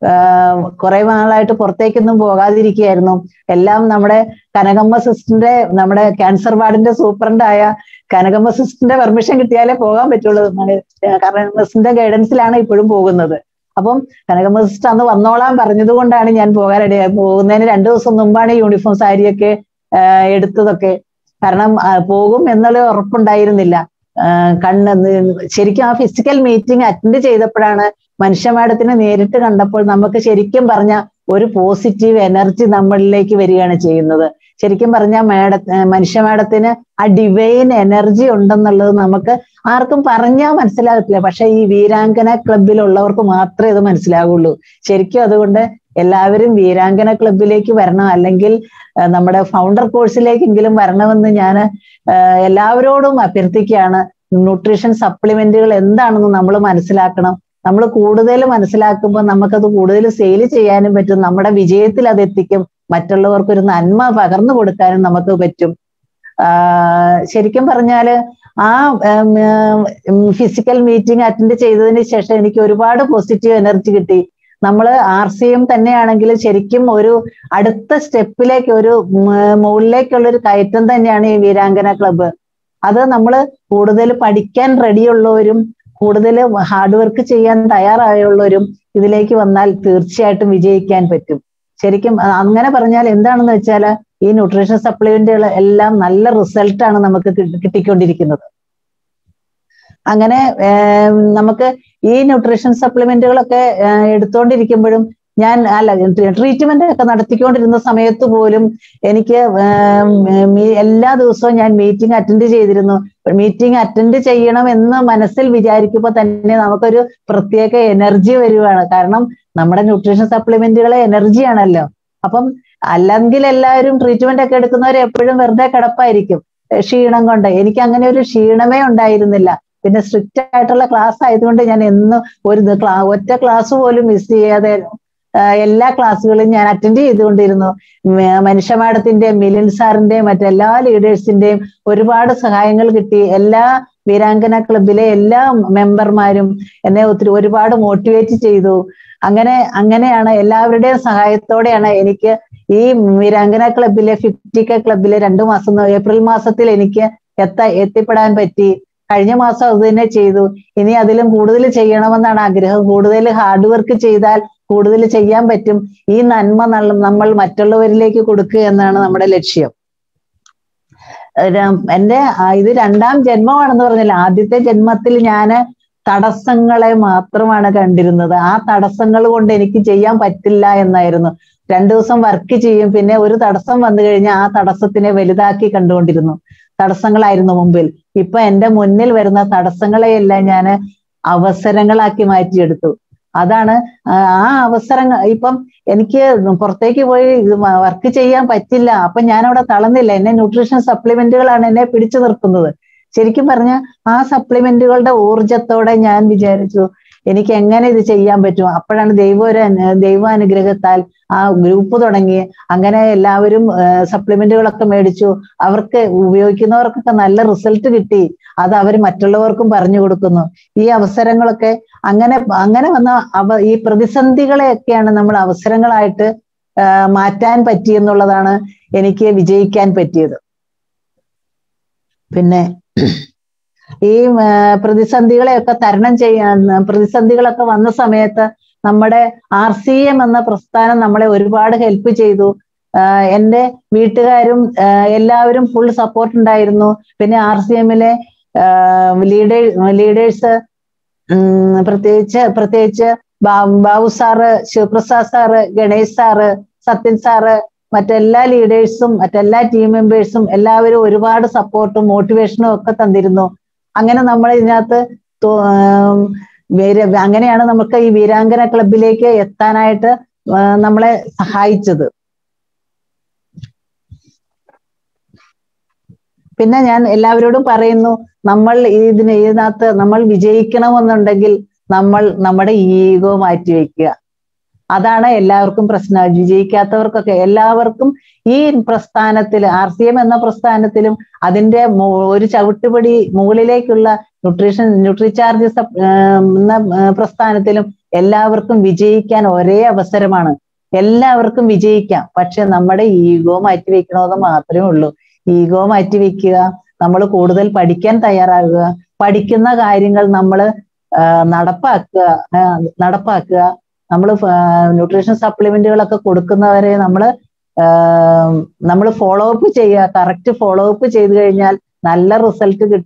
കുറെ നാളായിട്ട് പുറത്തേക്കൊന്നും പോകാതിരിക്കുകയായിരുന്നു എല്ലാം നമ്മുടെ കനകമ്മ സിസ്റ്ററിന്റെ നമ്മുടെ ക്യാൻസർ വാർഡിന്റെ സൂപ്രണ്ടായ കനകമ്മ സിസ്റ്ററിന്റെ പെർമിഷൻ കിട്ടിയാലേ പോകാൻ പറ്റുള്ളൂ കനകമ്മ സിസ്റ്ററിന്റെ ഗൈഡൻസിലാണ് ഇപ്പോഴും പോകുന്നത് അപ്പം കനകമ്മ സിസ്റ്റർ അന്ന് വന്നോളാൻ പറഞ്ഞത് കൊണ്ടാണ് ഞാൻ പോകാൻ ഇടയായി പോകുന്നതിന് രണ്ടു ദിവസം മുമ്പാണ് ഈ യൂണിഫോം സാരിയൊക്കെ ആഹ് എടുത്തതൊക്കെ കാരണം ആഹ് പോകും എന്നുള്ള ഉറപ്പുണ്ടായിരുന്നില്ല ആഹ് കണ്ണ് നി- ശരിക്കും ആ ഫിസിക്കൽ മീറ്റിംഗ് അറ്റൻഡ് ചെയ്തപ്പോഴാണ് മനുഷ്യ മാഡത്തിനെ നേരിട്ട് കണ്ടപ്പോൾ നമുക്ക് ശരിക്കും പറഞ്ഞ ഒരു പോസിറ്റീവ് എനർജി നമ്മളിലേക്ക് വരികയാണ് ചെയ്യുന്നത് ശരിക്കും പറഞ്ഞാൽ മാഡ മനുഷ്യ മാഡത്തിന് ആ ഡിവൈൻ എനർജി ഉണ്ടെന്നുള്ളത് നമുക്ക് ആർക്കും പറഞ്ഞാൽ മനസ്സിലാകത്തില്ല പക്ഷെ ഈ വീരാങ്കന ക്ലബിലുള്ളവർക്ക് മാത്രമേ ഇത് മനസ്സിലാകുള്ളൂ ശരിക്കും അതുകൊണ്ട് എല്ലാവരും വീരാങ്കന ക്ലബിലേക്ക് വരണം അല്ലെങ്കിൽ നമ്മുടെ ഫൗണ്ടർ കോഴ്സിലേക്കെങ്കിലും വരണമെന്ന് ഞാൻ എല്ലാവരോടും അഭ്യർത്ഥിക്കുകയാണ് ന്യൂട്രീഷൻ സപ്ലിമെന്റുകൾ എന്താണെന്ന് നമ്മൾ മനസ്സിലാക്കണം നമ്മൾ കൂടുതൽ മനസ്സിലാക്കുമ്പോൾ നമുക്കത് കൂടുതൽ സെയിൽ ചെയ്യാനും പറ്റും നമ്മുടെ വിജയത്തിൽ അത് എത്തിക്കും മറ്റുള്ളവർക്ക് ഒരു നന്മ പകർന്നു കൊടുക്കാനും നമുക്ക് പറ്റും ശരിക്കും പറഞ്ഞാല് ആ ഫിസിക്കൽ മീറ്റിംഗ് അറ്റൻഡ് ചെയ്തതിന് ശേഷം എനിക്ക് ഒരുപാട് പോസിറ്റീവ് എനർജി കിട്ടി നമ്മൾ ആർ സി എം തന്നെയാണെങ്കിൽ ശരിക്കും ഒരു അടുത്ത സ്റ്റെപ്പിലേക്ക് ഒരു മുകളിലേക്കുള്ള ഒരു കയറ്റം തന്നെയാണ് ഈ വീരാങ്കന ക്ലബ്ബ് അത് നമ്മൾ കൂടുതൽ പഠിക്കാൻ റെഡിയുള്ളവരും കൂടുതൽ ഹാർഡ് വർക്ക് ചെയ്യാൻ തയ്യാറായുള്ളവരും ഇതിലേക്ക് വന്നാൽ തീർച്ചയായിട്ടും വിജയിക്കാൻ പറ്റും ശരിക്കും അങ്ങനെ പറഞ്ഞാൽ എന്താണെന്ന് വെച്ചാൽ ഈ ന്യൂട്രീഷൻ സപ്ലിമെന്റുകൾ എല്ലാം നല്ല റിസൾട്ടാണ് നമുക്ക് കിട്ടിക്കൊണ്ടിരിക്കുന്നത് അങ്ങനെ നമുക്ക് ഈ ന്യൂട്രീഷൻ സപ്ലിമെന്റുകളൊക്കെ എടുത്തുകൊണ്ടിരിക്കുമ്പോഴും ഞാൻ അല്ല ട്രീറ്റ്മെന്റ് ഒക്കെ നടത്തിക്കൊണ്ടിരുന്ന സമയത്ത് പോലും എനിക്ക് എല്ലാ ദിവസവും ഞാൻ മീറ്റിംഗ് അറ്റൻഡ് ചെയ്തിരുന്നു മീറ്റിംഗ് അറ്റൻഡ് ചെയ്യണം എന്ന് മനസ്സിൽ വിചാരിക്കുമ്പോൾ തന്നെ നമുക്കൊരു പ്രത്യേക എനർജി വരുവാണ് കാരണം നമ്മുടെ ന്യൂട്രീഷൻ സപ്ലിമെന്റുകളെ എനർജിയാണല്ലോ അപ്പം അല്ലെങ്കിൽ എല്ലാവരും ട്രീറ്റ്മെന്റ് ഒക്കെ എടുക്കുന്നവർ എപ്പോഴും വെറുതെ കിടപ്പായിരിക്കും ക്ഷീണം കൊണ്ട് എനിക്ക് അങ്ങനെ ഒരു ക്ഷീണമേ ഉണ്ടായിരുന്നില്ല പിന്നെ സ്ട്രിക്റ്റ് ആയിട്ടുള്ള ക്ലാസ് ആയതുകൊണ്ട് ഞാൻ എന്നും ഒരു ഒറ്റ ക്ലാസ് പോലും മിസ് ചെയ്യാതെ എല്ലാ ക്ലാസ്സുകളും ഞാൻ അറ്റൻഡ് ചെയ്തുകൊണ്ടിരുന്നു മനുഷ്യ മാഡത്തിന്റെയും മിലിൻ സാറിന്റെയും മറ്റെല്ലാ ലീഡേഴ്സിന്റെയും ഒരുപാട് സഹായങ്ങൾ കിട്ടി എല്ലാ വീരാങ്കന ക്ലബിലെ എല്ലാ മെമ്പർമാരും എന്നെ ഒത്തിരി ഒരുപാട് മോട്ടിവേറ്റ് ചെയ്തു അങ്ങനെ അങ്ങനെയാണ് എല്ലാവരുടെയും സഹായത്തോടെയാണ് എനിക്ക് ഈ വീരാങ്കന ക്ലബിലെ ഫിഫ്റ്റി കെ ക്ലബിലെ രണ്ടു മാസം ഏപ്രിൽ മാസത്തിൽ എനിക്ക് എത്ത എത്തിപ്പെടാൻ പറ്റി കഴിഞ്ഞ മാസം അത് തന്നെ ചെയ്തു ഇനി അതിലും കൂടുതൽ ചെയ്യണമെന്നാണ് ആഗ്രഹം കൂടുതൽ ഹാർഡ് വർക്ക് ചെയ്താൽ കൂടുതൽ ചെയ്യാൻ പറ്റും ഈ നന്മ നമ്മൾ മറ്റുള്ളവരിലേക്ക് കൊടുക്കുക എന്നാണ് നമ്മുടെ ലക്ഷ്യം എന്റെ ഇത് രണ്ടാം ജന്മമാണെന്ന് പറഞ്ഞില്ല ആദ്യത്തെ ജന്മത്തിൽ ഞാൻ തടസ്സങ്ങളെ മാത്രമാണ് കണ്ടിരുന്നത് ആ തടസ്സങ്ങൾ കൊണ്ട് എനിക്ക് ചെയ്യാൻ പറ്റില്ല എന്നായിരുന്നു രണ്ടു ദിവസം വർക്ക് ചെയ്യും പിന്നെ ഒരു തടസ്സം വന്നു കഴിഞ്ഞാൽ ആ തടസ്സത്തിനെ വലുതാക്കി കണ്ടുകൊണ്ടിരുന്നു തടസ്സങ്ങളായിരുന്നു മുമ്പിൽ ഇപ്പൊ എന്റെ മുന്നിൽ വരുന്ന തടസ്സങ്ങളെയെല്ലാം ഞാൻ അവസരങ്ങളാക്കി മാറ്റിയെടുത്തു അതാണ് ആ അവസരങ്ങൾ ഇപ്പം എനിക്ക് പുറത്തേക്ക് പോയി വർക്ക് ചെയ്യാൻ പറ്റില്ല അപ്പൊ ഞാൻ അവിടെ തളർന്നില്ല എന്നെ ന്യൂട്രീഷൻ സപ്ലിമെന്റുകളാണ് എന്നെ പിടിച്ചു നിർത്തുന്നത് ശരിക്കും പറഞ്ഞ ആ സപ്ലിമെന്റുകളുടെ ഊർജത്തോടെ ഞാൻ വിചാരിച്ചു എനിക്ക് എങ്ങനെ ഇത് ചെയ്യാൻ പറ്റും അപ്പോഴാണ് ദൈവ ഒരു ദൈവാനുഗ്രഹത്താൽ ആ ഗ്രൂപ്പ് തുടങ്ങി അങ്ങനെ എല്ലാവരും സപ്ലിമെന്റുകളൊക്കെ മേടിച്ചു അവർക്ക് ഉപയോഗിക്കുന്നവർക്കൊക്കെ നല്ല റിസൾട്ട് കിട്ടി അത് അവർ മറ്റുള്ളവർക്കും പറഞ്ഞു കൊടുക്കുന്നു ഈ അവസരങ്ങളൊക്കെ അങ്ങനെ അങ്ങനെ വന്ന അവ ഈ പ്രതിസന്ധികളെയൊക്കെയാണ് നമ്മൾ അവസരങ്ങളായിട്ട് മാറ്റാൻ പറ്റിയെന്നുള്ളതാണ് എനിക്ക് വിജയിക്കാൻ പറ്റിയത് പിന്നെ ഈ പ്രതിസന്ധികളെയൊക്കെ തരണം ചെയ്യാൻ പ്രതിസന്ധികളൊക്കെ വന്ന സമയത്ത് നമ്മുടെ ആർ സി എം എന്ന പ്രസ്ഥാനം നമ്മളെ ഒരുപാട് ഹെൽപ്പ് ചെയ്തു എൻ്റെ വീട്ടുകാരും എല്ലാവരും ഫുൾ സപ്പോർട്ട് ഉണ്ടായിരുന്നു പിന്നെ ആർ സി എമ്മിലെ ലീഡേ ലീഡേഴ്സ് പ്രത്യേകിച്ച് പ്രത്യേകിച്ച് Babu sir Sivaprasad sir Ganesh sir Sathyan sir മറ്റെല്ലാ ലീഡേഴ്സും മറ്റെല്ലാ ടീം മെമ്പേഴ്സും എല്ലാവരും ഒരുപാട് സപ്പോർട്ടും മോട്ടിവേഷനും ഒക്കെ തന്നിരുന്നു അങ്ങനെ നമ്മൾ ഇതിനകത്ത് അങ്ങനെയാണ് നമുക്ക് ഈ വീരാങ്കന ക്ലബിലേക്ക് എത്താനായിട്ട് നമ്മളെ സഹായിച്ചത് പിന്നെ ഞാൻ എല്ലാവരോടും പറയുന്നു നമ്മൾ ഇതിന് ഇതിനകത്ത് നമ്മൾ വിജയിക്കണമെന്നുണ്ടെങ്കിൽ നമ്മൾ നമ്മുടെ ഈഗോ മാറ്റി വെക്കുക അതാണ് എല്ലാവർക്കും പ്രശ്നം വിജയിക്കാത്തവർക്കൊക്കെ എല്ലാവർക്കും ഈ പ്രസ്ഥാനത്തിൽ ആർ സി എം എന്ന പ്രസ്ഥാനത്തിലും അതിന്റെ ഒരു ചവിട്ടുപടി മുകളിലേക്കുള്ള ന്യൂട്രീഷൻ ന്യൂട്രിചാർജ് എന്ന പ്രസ്ഥാനത്തിലും എല്ലാവർക്കും വിജയിക്കാൻ ഒരേ അവസരമാണ് എല്ലാവർക്കും വിജയിക്കാം പക്ഷെ നമ്മുടെ ഈഗോ മാറ്റി വെക്കണമെന്ന് മാത്രമേ ഉള്ളൂ ഈഗോ മാറ്റി വെക്കുക നമ്മൾ കൂടുതൽ പഠിക്കാൻ തയ്യാറാകുക പഠിക്കുന്ന കാര്യങ്ങൾ നമ്മൾ നടപ്പാക്കുക നടപ്പാക്കുക നമ്മൾ ന്യൂട്രീഷൻ സപ്ലിമെന്റുകളൊക്കെ കൊടുക്കുന്നവരെ നമ്മൾ നമ്മൾ ഫോളോ അപ്പ് ചെയ്യുക കറക്റ്റ് ഫോളോ അപ്പ് ചെയ്തു കഴിഞ്ഞാൽ നല്ല റിസൾട്ട് കിട്ടും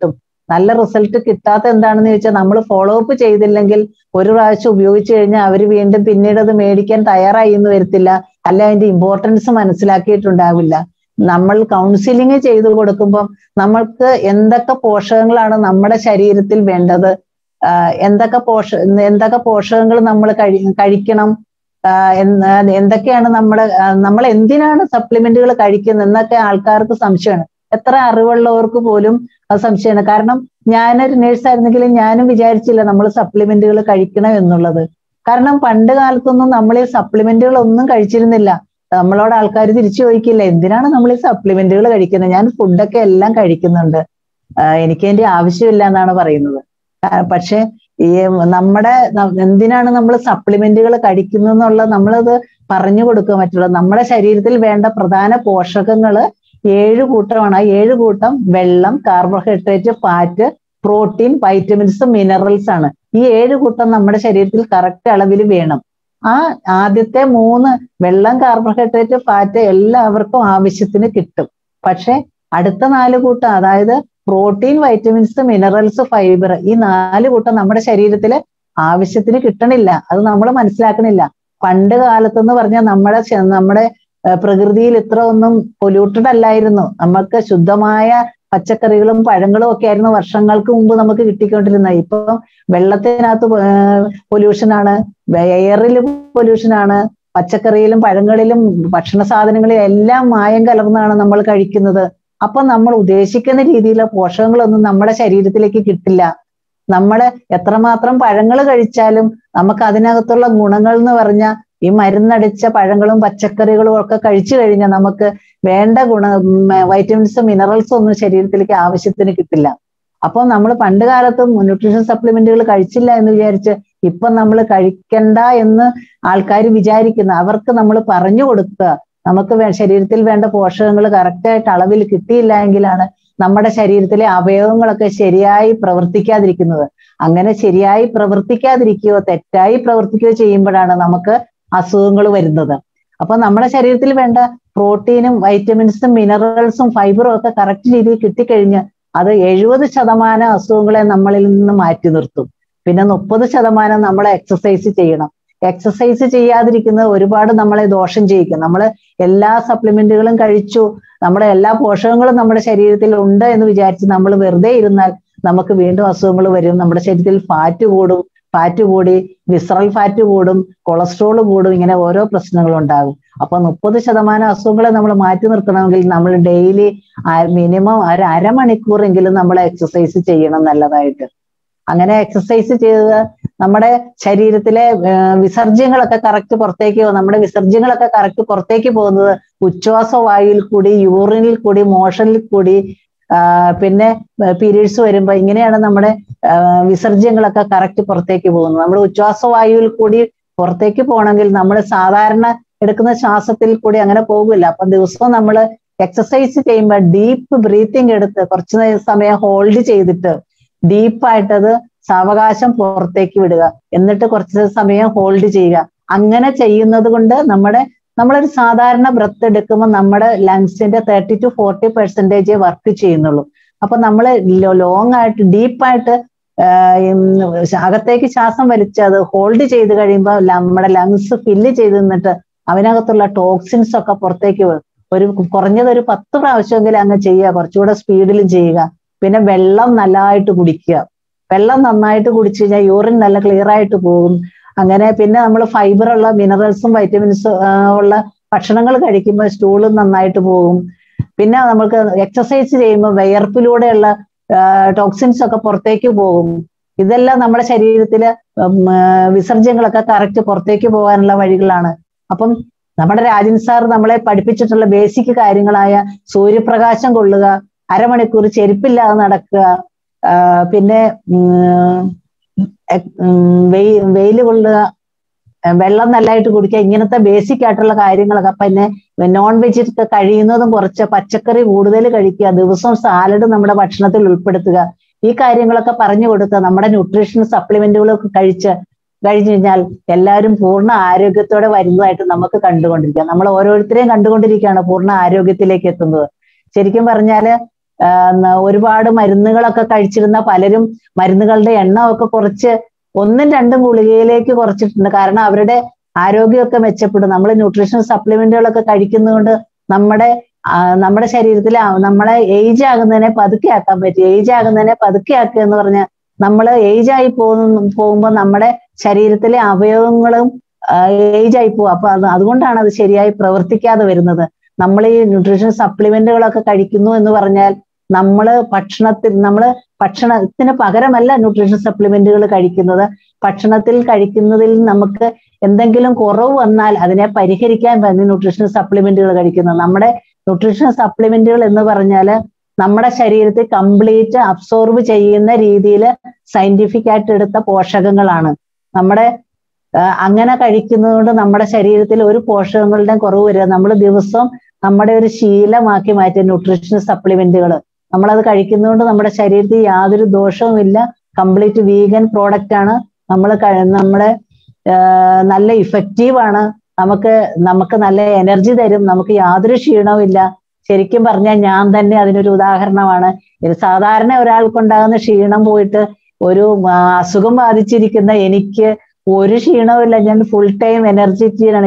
നല്ല റിസൾട്ട് കിട്ടാത്ത എന്താണെന്ന് ചോദിച്ചാൽ നമ്മൾ ഫോളോ അപ്പ് ചെയ്തില്ലെങ്കിൽ ഒരു പ്രാവശ്യം ഉപയോഗിച്ചു കഴിഞ്ഞാൽ അവർ വീണ്ടും പിന്നീട് അത് മേടിക്കാൻ തയ്യാറായി എന്ന് വരത്തില്ല അല്ല അതിന്റെ ഇമ്പോർട്ടൻസ് മനസ്സിലാക്കിയിട്ടുണ്ടാവില്ല നമ്മൾ കൗൺസിലിംഗ് ചെയ്തു കൊടുക്കുമ്പോൾ നമ്മൾക്ക് എന്തൊക്കെ പോഷകങ്ങളാണ് നമ്മുടെ ശരീരത്തിൽ വേണ്ടത് ആഹ് എന്തൊക്കെ പോഷ എന്തൊക്കെ പോഷകങ്ങൾ നമ്മൾ കഴി കഴിക്കണം ആഹ് എന്ന് എന്തൊക്കെയാണ് നമ്മുടെ ആഹ് നമ്മൾ എന്തിനാണ് സപ്ലിമെന്റുകൾ കഴിക്കുന്നത് എന്നൊക്കെ ആൾക്കാർക്ക് സംശയമാണ് എത്ര അറിവുള്ളവർക്ക് പോലും അത് സംശയമാണ് കാരണം ഞാനൊരു നേഴ്സ് ആയിരുന്നെങ്കിലും ഞാനും വിചാരിച്ചില്ല നമ്മൾ സപ്ലിമെന്റുകൾ കഴിക്കണം എന്നുള്ളത് കാരണം പണ്ട് കാലത്തൊന്നും നമ്മൾ ഈ സപ്ലിമെന്റുകൾ ഒന്നും കഴിച്ചിരുന്നില്ല നമ്മളോട് ആൾക്കാർ തിരിച്ചു ചോദിക്കില്ല എന്തിനാണ് നമ്മൾ ഈ സപ്ലിമെന്റുകൾ കഴിക്കുന്നത് ഞാൻ ഫുഡൊക്കെ എല്ലാം കഴിക്കുന്നുണ്ട് ആഹ് എനിക്ക് അതിന്റെ ആവശ്യമില്ല എന്നാണ് പറയുന്നത് ആഹ് പക്ഷെ ഈ നമ്മുടെ ന- എന്തിനാണ് നമ്മൾ സപ്ലിമെന്റുകൾ കഴിക്കുന്നതെന്നുള്ള നമ്മളത് പറഞ്ഞു കൊടുക്കുക മറ്റുള്ള നമ്മുടെ ശരീരത്തിൽ വേണ്ട പ്രധാന പോഷകങ്ങള് ഏഴ് കൂട്ടമാണ് ആ ഏഴ് കൂട്ടം വെള്ളം carbohydrate fat protein vitamins minerals ആണ് ഈ ഏഴ് കൂട്ടം നമ്മുടെ ശരീരത്തിൽ കറക്റ്റ് അളവിൽ വേണം ആ ആദ്യത്തെ മൂന്ന് വെള്ളം കാർബോഹൈഡ്രേറ്റ് ഫാറ്റ് എല്ലാവർക്കും ആവശ്യത്തിന് കിട്ടും പക്ഷെ അടുത്ത നാല് കൂട്ടം അതായത് പ്രോട്ടീൻ വൈറ്റമിൻസ് മിനറൽസ് ഫൈബർ ഈ നാല് കൂട്ടം നമ്മുടെ ശരീരത്തിൽ ആവശ്യത്തിന് കിട്ടണില്ല അത് നമ്മൾ മനസ്സിലാക്കണില്ല പണ്ട് കാലത്തെന്ന് പറഞ്ഞാൽ നമ്മുടെ ശ- നമ്മുടെ ഏഹ് പ്രകൃതിയിൽ ഇത്ര ഒന്നും പൊല്യൂട്ടഡ് അല്ലായിരുന്നു നമുക്ക് ശുദ്ധമായ പച്ചക്കറികളും പഴങ്ങളും ഒക്കെ ആയിരുന്നു വർഷങ്ങൾക്ക് മുമ്പ് നമുക്ക് കിട്ടിക്കൊണ്ടിരുന്നത് ഇപ്പൊ വെള്ളത്തിനകത്ത് പൊല്യൂഷൻ ആണ് എയറിൽ പൊല്യൂഷൻ ആണ് പച്ചക്കറിയിലും പഴങ്ങളിലും ഭക്ഷണ സാധനങ്ങളിലും എല്ലാം മായം കലർന്നാണ് നമ്മൾ കഴിക്കുന്നത് അപ്പൊ നമ്മൾ ഉദ്ദേശിക്കുന്ന രീതിയിലുള്ള പോഷകങ്ങളൊന്നും നമ്മുടെ ശരീരത്തിലേക്ക് കിട്ടില്ല നമ്മൾ എത്രമാത്രം പഴങ്ങൾ കഴിച്ചാലും നമുക്ക് അതിനകത്തുള്ള ഗുണങ്ങൾ എന്ന് പറഞ്ഞാൽ ഈ മരുന്നടിച്ച പഴങ്ങളും പച്ചക്കറികളും ഒക്കെ കഴിച്ചു കഴിഞ്ഞാൽ നമുക്ക് വേണ്ട ഗുണ വൈറ്റമിൻസ് മിനറൽസ് ഒന്നും ശരീരത്തിലേക്ക് ആവശ്യത്തിന് കിട്ടില്ല അപ്പൊ നമ്മൾ പണ്ട് കാലത്തും ന്യൂട്രീഷൻ സപ്ലിമെന്റുകൾ കഴിച്ചില്ല എന്ന് വിചാരിച്ച് ഇപ്പൊ നമ്മൾ കഴിക്കണ്ട എന്ന് ആൾക്കാർ വിചാരിക്കുന്ന അവർക്ക് നമ്മൾ പറഞ്ഞു കൊടുക്കുക നമുക്ക് വേ- ശരീരത്തിൽ വേണ്ട പോഷകങ്ങൾ കറക്റ്റായിട്ട് അളവിൽ കിട്ടിയില്ല എങ്കിലാണ് നമ്മുടെ ശരീരത്തിലെ അവയവങ്ങളൊക്കെ ശരിയായി പ്രവർത്തിക്കാതിരിക്കുന്നത് അങ്ങനെ ശരിയായി പ്രവർത്തിക്കാതിരിക്കുകയോ തെറ്റായി പ്രവർത്തിക്കുകയോ ചെയ്യുമ്പോഴാണ് നമുക്ക് അസുഖങ്ങൾ വരുന്നത് അപ്പൊ നമ്മുടെ ശരീരത്തിൽ വേണ്ട പ്രോട്ടീനും വൈറ്റമിൻസും മിനറൽസും ഫൈബറും ഒക്കെ കറക്റ്റ് രീതിയിൽ കിട്ടിക്കഴിഞ്ഞ് അത് എഴുപത് ശതമാനം അസുഖങ്ങളെ നമ്മളിൽ നിന്ന് മാറ്റി നിർത്തും പിന്നെ മുപ്പത് ശതമാനം നമ്മൾ എക്സസൈസ് ചെയ്യണം എക്സസൈസ് ചെയ്യാതിരിക്കുന്നത് ഒരുപാട് നമ്മളെ ദോഷം ചെയ്യിക്കും നമ്മൾ എല്ലാ സപ്ലിമെന്റുകളും കഴിച്ചു നമ്മുടെ എല്ലാ പോഷകങ്ങളും നമ്മുടെ ശരീരത്തിൽ ഉണ്ട് എന്ന് വിചാരിച്ച് നമ്മൾ വെറുതെ ഇരുന്നാൽ നമുക്ക് വീണ്ടും അസുഖങ്ങൾ വരും നമ്മുടെ ശരീരത്തിൽ ഫാറ്റ് കൂടും ഫാറ്റ് കൂടി വിസറൽ ഫാറ്റ് കൂടും കൊളസ്ട്രോൾ കൂടും ഇങ്ങനെ ഓരോ പ്രശ്നങ്ങളും ഉണ്ടാകും അപ്പൊ മുപ്പത് ശതമാനം അസുഖങ്ങളെ നമ്മൾ മാറ്റി നിർത്തണമെങ്കിൽ നമ്മൾ ഡെയിലി മിനിമം ഒരു അരമണിക്കൂറെങ്കിലും നമ്മൾ എക്സസൈസ് ചെയ്യണം നല്ലതായിട്ട് അങ്ങനെ എക്സസൈസ് ചെയ്ത് നമ്മുടെ ശരീരത്തിലെ ഏർ വിസർജ്യങ്ങളൊക്കെ കറക്റ്റ് പുറത്തേക്ക് പോകും നമ്മുടെ വിസർജ്യങ്ങളൊക്കെ കറക്റ്റ് പുറത്തേക്ക് പോകുന്നത് ഉച്ഛ്വാസ വായുവിൽ കൂടി യൂറിനിൽ കൂടി മോഷനിൽ കൂടി ആ, പിന്നെ പീരീഡ്സ് വരുമ്പോ ഇങ്ങനെയാണ് നമ്മുടെ ആ, വിസർജ്യങ്ങളൊക്കെ കറക്റ്റ് പുറത്തേക്ക് പോകുന്നത് നമ്മുടെ ഉച്ഛ്വാസ വായുവിൽ കൂടി പുറത്തേക്ക് പോകണമെങ്കിൽ നമ്മൾ സാധാരണ എടുക്കുന്ന ശ്വാസത്തിൽ കൂടി അങ്ങനെ പോകില്ല അപ്പൊ ദിവസവും നമ്മൾ എക്സസൈസ് ചെയ്യുമ്പോൾ ഡീപ്പ് ബ്രീത്തിങ് എടുത്ത് കുറച്ച് നേ- സമയം ഹോൾഡ് ചെയ്തിട്ട് ഡീപ്പായിട്ടത് സാവകാശം പുറത്തേക്ക് വിടുക എന്നിട്ട് കുറച്ച് സമയം ഹോൾഡ് ചെയ്യുക അങ്ങനെ ചെയ്യുന്നത് കൊണ്ട് നമ്മുടെ നമ്മളൊരു സാധാരണ ബ്രത്ത് എടുക്കുമ്പോൾ നമ്മുടെ ലങ്സിന്റെ thirty to forty percentage work ചെയ്യുന്നുള്ളൂ അപ്പൊ നമ്മൾ ലോങ് ആയിട്ട് ഡീപ്പായിട്ട് അകത്തേക്ക് ശ്വാസം വലിച്ച് അത് ഹോൾഡ് ചെയ്ത് കഴിയുമ്പോൾ നമ്മുടെ ലങ്സ് ഫില്ല് ചെയ്ത് നിന്നിട്ട് അവനകത്തുള്ള ടോക്സിൻസ് ഒക്കെ പുറത്തേക്ക് വരും ഒരു കുറഞ്ഞത് ഒരു പത്ത് പ്രാവശ്യമെങ്കിലും അങ്ങ് ചെയ്യുക കുറച്ചുകൂടെ സ്പീഡിലും ചെയ്യുക പിന്നെ വെള്ളം നല്ലതായിട്ട് കുടിക്കുക വെള്ളം നന്നായിട്ട് കുടിച്ചു കഴിഞ്ഞാൽ യൂറിൻ നല്ല ക്ലിയർ ആയിട്ട് പോകും അങ്ങനെ പിന്നെ നമ്മൾ ഫൈബർ ഉള്ള മിനറൽസും വൈറ്റമിൻസും ഉള്ള ഭക്ഷണങ്ങൾ കഴിക്കുമ്പോൾ സ്റ്റൂളും നന്നായിട്ട് പോകും പിന്നെ നമുക്ക് എക്സസൈസ് ചെയ്യുമ്പോൾ വിയർപ്പിലൂടെയുള്ള ടോക്സിൻസ് ഒക്കെ പുറത്തേക്ക് പോകും ഇതെല്ലാം നമ്മുടെ ശരീരത്തില് ഉം, ആ, വിസർജ്യങ്ങളൊക്കെ കറക്റ്റ് പുറത്തേക്ക് പോകാനുള്ള വഴികളാണ് അപ്പം നമ്മുടെ രാജൻ സാർ നമ്മളെ പഠിപ്പിച്ചിട്ടുള്ള ബേസിക് കാര്യങ്ങളായ സൂര്യപ്രകാശം കൊള്ളുക അരമണിക്കൂർ ചെരുപ്പില്ലാതെ നടക്കുക ആ, പിന്നെ ഉം, എ- ഉം, വെയി വെയിൽ കൊള്ളുക ആ, വെള്ളം നല്ലതായിട്ട് കുടിക്കുക ഇങ്ങനത്തെ ബേസിക് ആയിട്ടുള്ള കാര്യങ്ങളൊക്കെ പിന്നെ നോൺ വെജ് ഒക്കെ കഴിയുന്നതും കുറച്ച് പച്ചക്കറി കൂടുതൽ കഴിക്കുക ദിവസവും സാലഡ് നമ്മുടെ ഭക്ഷണത്തിൽ ഉൾപ്പെടുത്തുക ഈ കാര്യങ്ങളൊക്കെ പറഞ്ഞു കൊടുത്ത് നമ്മുടെ ന്യൂട്രീഷൻ സപ്ലിമെന്റുകളൊക്കെ കഴിച്ച് കഴിഞ്ഞു കഴിഞ്ഞാൽ എല്ലാവരും പൂർണ്ണ ആരോഗ്യത്തോടെ വരുന്നതായിട്ട് നമുക്ക് കണ്ടുകൊണ്ടിരിക്കാം നമ്മൾ ഓരോരുത്തരെയും കണ്ടുകൊണ്ടിരിക്കുകയാണ് പൂർണ്ണ ആരോഗ്യത്തിലേക്ക് എത്തുന്നത് ശരിക്കും പറഞ്ഞാല് ആ, ന- ഒരുപാട് മരുന്നുകളൊക്കെ കഴിച്ചിരുന്ന പലരും മരുന്നുകളുടെ എണ്ണമൊക്കെ കുറച്ച് ഒന്നും രണ്ടും ഗുളികയിലേക്ക് കുറച്ചിട്ടുണ്ട് കാരണം അവരുടെ ആരോഗ്യമൊക്കെ മെച്ചപ്പെടും നമ്മൾ ന്യൂട്രീഷൻ സപ്ലിമെന്റുകളൊക്കെ കഴിക്കുന്നതുകൊണ്ട് നമ്മുടെ ആ, നമ്മുടെ ശരീരത്തിൽ നമ്മളെ ഏജ് ആകുന്നതിനെ പതുക്കെ ആക്കാൻ പറ്റും ഏജ് ആകുന്നതിനെ പതുക്കെ ആക്കുക എന്ന് പറഞ്ഞാൽ നമ്മൾ ഏജ് ആയി പോകുന്ന പോകുമ്പോൾ നമ്മുടെ ശരീരത്തിലെ അവയവങ്ങളും ഏജ് ആയി പോകും അപ്പൊ അത് അതുകൊണ്ടാണ് അത് ശരിയായി പ്രവർത്തിക്കാതെ വരുന്നത് നമ്മൾ ഈ ന്യൂട്രീഷൻ സപ്ലിമെന്റുകളൊക്കെ കഴിക്കുന്നു എന്ന് പറഞ്ഞാൽ നമ്മൾ ഭക്ഷണത്തിൽ നമ്മൾ ഭക്ഷണത്തിന് പകരമല്ല ന്യൂട്രീഷൻ സപ്ലിമെന്റുകൾ കഴിക്കുന്നത് ഭക്ഷണത്തിൽ കഴിക്കുന്നതിൽ നമുക്ക് എന്തെങ്കിലും കുറവ് വന്നാൽ അതിനെ പരിഹരിക്കാൻ വേണ്ടി ന്യൂട്രീഷൻ സപ്ലിമെന്റുകൾ കഴിക്കുന്നത് നമ്മുടെ ന്യൂട്രീഷൻ സപ്ലിമെന്റുകൾ എന്ന് പറഞ്ഞാൽ നമ്മുടെ ശരീരത്തിൽ കംപ്ലീറ്റ് അബ്സോർബ് ചെയ്യുന്ന രീതിയിൽ സയന്റിഫിക് ആയിട്ട് എടുത്ത പോഷകങ്ങളാണ് നമ്മുടെ ആ, അങ്ങനെ കഴിക്കുന്നത് കൊണ്ട് നമ്മുടെ ശരീരത്തിൽ ഒരു പോഷകങ്ങളുടെയും കുറവ് വരിക നമ്മൾ ദിവസവും നമ്മുടെ ഒരു ശീലമാക്കി മാറ്റിയ ന്യൂട്രീഷൻ സപ്ലിമെന്റുകൾ നമ്മളത് കഴിക്കുന്നതുകൊണ്ട് നമ്മുടെ ശരീരത്തിൽ യാതൊരു ദോഷവുമില്ല കംപ്ലീറ്റ് വീഗൻ പ്രോഡക്റ്റ് ആണ് നമ്മൾ നമ്മുടെ ആ, നല്ല ഇഫക്റ്റീവ് ആണ് നമുക്ക് നമുക്ക് നല്ല എനർജി തരും നമുക്ക് യാതൊരു ക്ഷീണവും ഇല്ല ശരിക്കും പറഞ്ഞാൽ ഞാൻ തന്നെ അതിനൊരു ഉദാഹരണമാണ് ഇത് സാധാരണ ഒരാൾക്കുണ്ടാകുന്ന ക്ഷീണം പോയിട്ട് ഒരു ആ, അസുഖം ബാധിച്ചിരിക്കുന്ന എനിക്ക് ഒരു ക്ഷീണവുമില്ല ഞാൻ ഫുൾ ടൈം എനർജിറ്റിയാണ്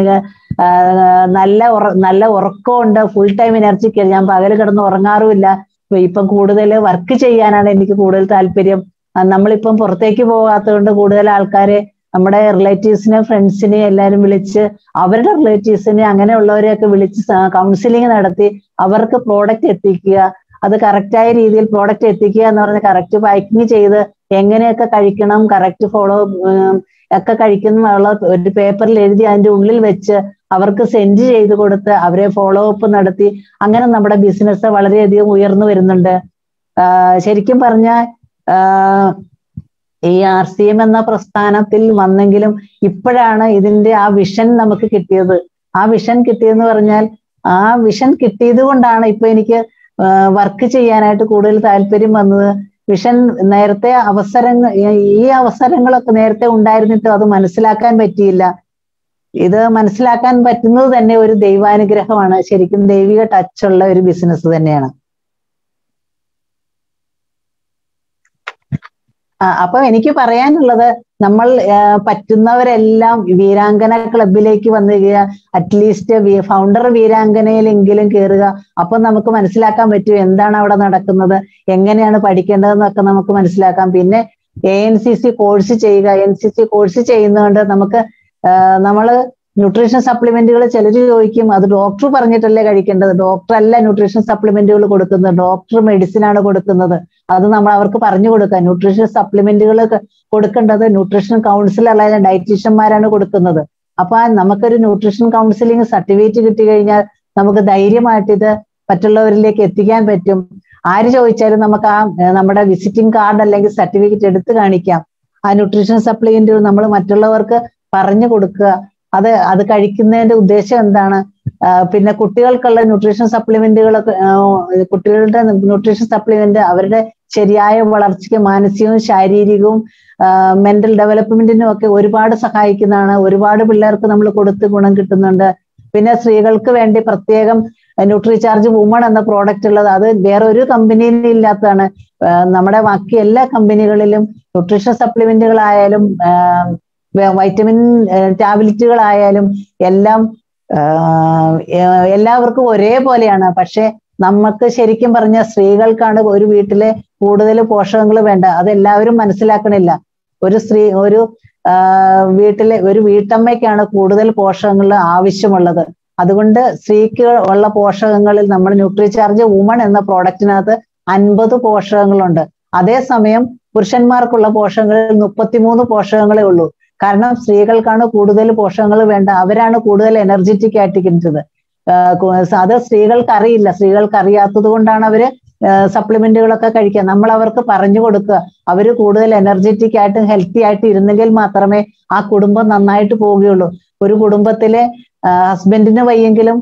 നല്ല ഉറ നല്ല ഉറക്കമുണ്ട് ഫുൾ ടൈം എനർജിക്ക് ഞാൻ പകല് കിടന്ന് ഉറങ്ങാറുമില്ല ഇപ്പൊ ഇപ്പം കൂടുതൽ വർക്ക് ചെയ്യാനാണ് എനിക്ക് കൂടുതൽ താല്പര്യം ആ, നമ്മളിപ്പം പുറത്തേക്ക് പോകാത്തതുകൊണ്ട് കൂടുതൽ ആൾക്കാരെ നമ്മുടെ റിലേറ്റീവ്സിനെ ഫ്രണ്ട്സിനെ എല്ലാവരും വിളിച്ച് അവരുടെ റിലേറ്റീവ്സിനെ അങ്ങനെയുള്ളവരെയൊക്കെ വിളിച്ച് കൗൺസിലിംഗ് നടത്തി അവർക്ക് പ്രോഡക്റ്റ് എത്തിക്കുക അത് കറക്റ്റായ രീതിയിൽ പ്രോഡക്റ്റ് എത്തിക്കുക എന്ന് പറഞ്ഞ് കറക്റ്റ് പാക്കിങ് ചെയ്ത് എങ്ങനെയൊക്കെ കഴിക്കണം കറക്റ്റ് ഫോളോ ഒക്കെ കഴിക്കുന്നുള്ള ഒരു പേപ്പറിൽ എഴുതി അതിന്റെ ഉള്ളിൽ വെച്ച് അവർക്ക് സെൻഡ് ചെയ്ത് കൊടുത്ത് അവരെ ഫോളോ അപ്പ് നടത്തി അങ്ങനെ നമ്മുടെ ബിസിനസ് വളരെയധികം ഉയർന്നു വരുന്നുണ്ട് ആഹ് ശരിക്കും പറഞ്ഞാൽ ആഹ് ഈ ആർ സി എം എന്ന പ്രസ്ഥാനത്തിൽ വന്നെങ്കിലും ഇപ്പോഴാണ് ഇതിന്റെ ആ വിഷൻ നമുക്ക് കിട്ടിയത് ആ വിഷൻ കിട്ടിയെന്ന് പറഞ്ഞാൽ ആ വിഷൻ കിട്ടിയത് കൊണ്ടാണ് ഇപ്പൊ എനിക്ക് വർക്ക് ചെയ്യാനായിട്ട് കൂടുതൽ താല്പര്യം വന്നത് വിഷൻ നേരത്തെ അവസരങ്ങൾ ഈ അവസരങ്ങളൊക്കെ നേരത്തെ ഉണ്ടായിരുന്നിട്ടും അത് മനസ്സിലാക്കാൻ പറ്റിയില്ല ഇത് മനസ്സിലാക്കാൻ പറ്റുന്നത് തന്നെ ഒരു ദൈവാനുഗ്രഹമാണ് ശരിക്കും ദൈവിക ടച്ചുള്ള ഒരു ബിസിനസ് തന്നെയാണ് ആ അപ്പൊ എനിക്ക് പറയാനുള്ളത് നമ്മൾ ആ, പറ്റുന്നവരെല്ലാം വീരാങ്കന ക്ലബിലേക്ക് വന്നിരിക്കുക അറ്റ്ലീസ്റ്റ് ഫൗണ്ടർ വീരാങ്കനയിലെങ്കിലും കയറുക അപ്പൊ നമുക്ക് മനസ്സിലാക്കാൻ പറ്റും എന്താണ് അവിടെ നടക്കുന്നത് എങ്ങനെയാണ് പഠിക്കേണ്ടതെന്നൊക്കെ നമുക്ക് മനസ്സിലാക്കാം പിന്നെ a N C C course ചെയ്യുക എൻ സി സി കോഴ്സ് ചെയ്യുന്നതുകൊണ്ട് നമുക്ക് ആ, നമ്മള് ന്യൂട്രീഷൻ സപ്ലിമെന്റുകൾ ചിലർ ചോദിക്കും അത് ഡോക്ടർ പറഞ്ഞിട്ടല്ലേ കഴിക്കേണ്ടത് ഡോക്ടർ അല്ല ന്യൂട്രീഷൻ സപ്ലിമെന്റുകൾ കൊടുക്കുന്നത് ഡോക്ടർ മെഡിസിൻ ആണ് കൊടുക്കുന്നത് അത് നമ്മൾ അവർക്ക് പറഞ്ഞു കൊടുക്കുക ന്യൂട്രീഷൻ സപ്ലിമെന്റുകൾ കൊടുക്കേണ്ടത് ന്യൂട്രീഷൻ കൗൺസിലർ അല്ലെങ്കിൽ ഡയറ്റീഷ്യന്മാരാണ് കൊടുക്കുന്നത് അപ്പൊ നമുക്കൊരു ന്യൂട്രീഷൻ കൗൺസിലിംഗ് സർട്ടിഫിക്കറ്റ് കിട്ടി കഴിഞ്ഞാൽ നമുക്ക് ധൈര്യമായിട്ട് ഇത് മറ്റുള്ളവരിലേക്ക് എത്തിക്കാൻ പറ്റും ആര് ചോദിച്ചാലും നമുക്ക് ആ ഏർ നമ്മുടെ വിസിറ്റിംഗ് കാർഡ് അല്ലെങ്കിൽ സർട്ടിഫിക്കറ്റ് എടുത്ത് കാണിക്കാം ആ ന്യൂട്രീഷൻ സപ്ലിമെന്റ് നമ്മൾ മറ്റുള്ളവർക്ക് പറഞ്ഞു കൊടുക്കുക അത് അത് കഴിക്കുന്നതിന്റെ ഉദ്ദേശം എന്താണ് ആ, പിന്നെ കുട്ടികൾക്കുള്ള ന്യൂട്രീഷൻ സപ്ലിമെന്റുകളൊക്കെ ആ, കുട്ടികളുടെ ന്യൂട്രീഷൻ സപ്ലിമെന്റ് അവരുടെ ശരിയായ വളർച്ചയ്ക്ക് മാനസികവും ശാരീരികവും മെന്റൽ ഡെവലപ്മെന്റിനും ഒക്കെ ഒരുപാട് സഹായിക്കുന്നതാണ് ഒരുപാട് പിള്ളേർക്ക് നമ്മൾ കൊടുത്ത് ഗുണം കിട്ടുന്നുണ്ട് പിന്നെ സ്ത്രീകൾക്ക് വേണ്ടി പ്രത്യേകം ന്യൂട്രിചാർജ് വുമൺ എന്ന പ്രോഡക്റ്റ് ഉള്ളത് അത് വേറെ ഒരു കമ്പനിയിലും ഇല്ലാത്തതാണ് ആ, നമ്മുടെ ബാക്കി എല്ലാ കമ്പനികളിലും ന്യൂട്രീഷൻ സപ്ലിമെന്റുകളായാലും വൈറ്റമിൻ ടാബ്ലറ്റുകളായാലും എല്ലാം ആ, ഏർ എല്ലാവർക്കും ഒരേപോലെയാണ് പക്ഷെ നമുക്ക് ശരിക്കും പറഞ്ഞ സ്ത്രീകൾക്കാണ് ഒരു വീട്ടിലെ കൂടുതൽ പോഷകങ്ങൾ വേണ്ട അത് എല്ലാവരും മനസ്സിലാക്കണില്ല ഒരു സ്ത്രീ ഒരു ആ, വീട്ടിലെ ഒരു വീട്ടമ്മയ്ക്കാണ് കൂടുതൽ പോഷകങ്ങൾ ആവശ്യമുള്ളത് അതുകൊണ്ട് സ്ത്രീക്ക് ഉള്ള പോഷകങ്ങളിൽ നമ്മൾ ന്യൂട്രിചാർജ് വുമൺ എന്ന പ്രോഡക്റ്റിനകത്ത് അൻപത് പോഷകങ്ങളുണ്ട് അതേസമയം പുരുഷന്മാർക്കുള്ള പോഷകങ്ങളിൽ മുപ്പത്തിമൂന്ന് പോഷകങ്ങളേ ഉള്ളൂ കാരണം സ്ത്രീകൾക്കാണ് കൂടുതൽ പോഷകങ്ങൾ വേണ്ട അവരാണ് കൂടുതൽ എനർജറ്റിക് ആയിട്ടിരിക്കുന്നത് ആഹ് കു- അത് സ്ത്രീകൾക്ക് അറിയില്ല സ്ത്രീകൾക്ക് അറിയാത്തത് കൊണ്ടാണ് അവര് സപ്ലിമെന്റുകളൊക്കെ കഴിക്കുക നമ്മൾ അവർക്ക് പറഞ്ഞു കൊടുക്കുക അവര് കൂടുതൽ എനർജറ്റിക് ആയിട്ടും ഹെൽത്തി ആയിട്ട് ഇരുന്നെങ്കിൽ മാത്രമേ ആ കുടുംബം നന്നായിട്ട് പോവുകയുള്ളൂ ഒരു കുടുംബത്തിലെ ഹസ്ബൻഡിന് വയ്യെങ്കിലും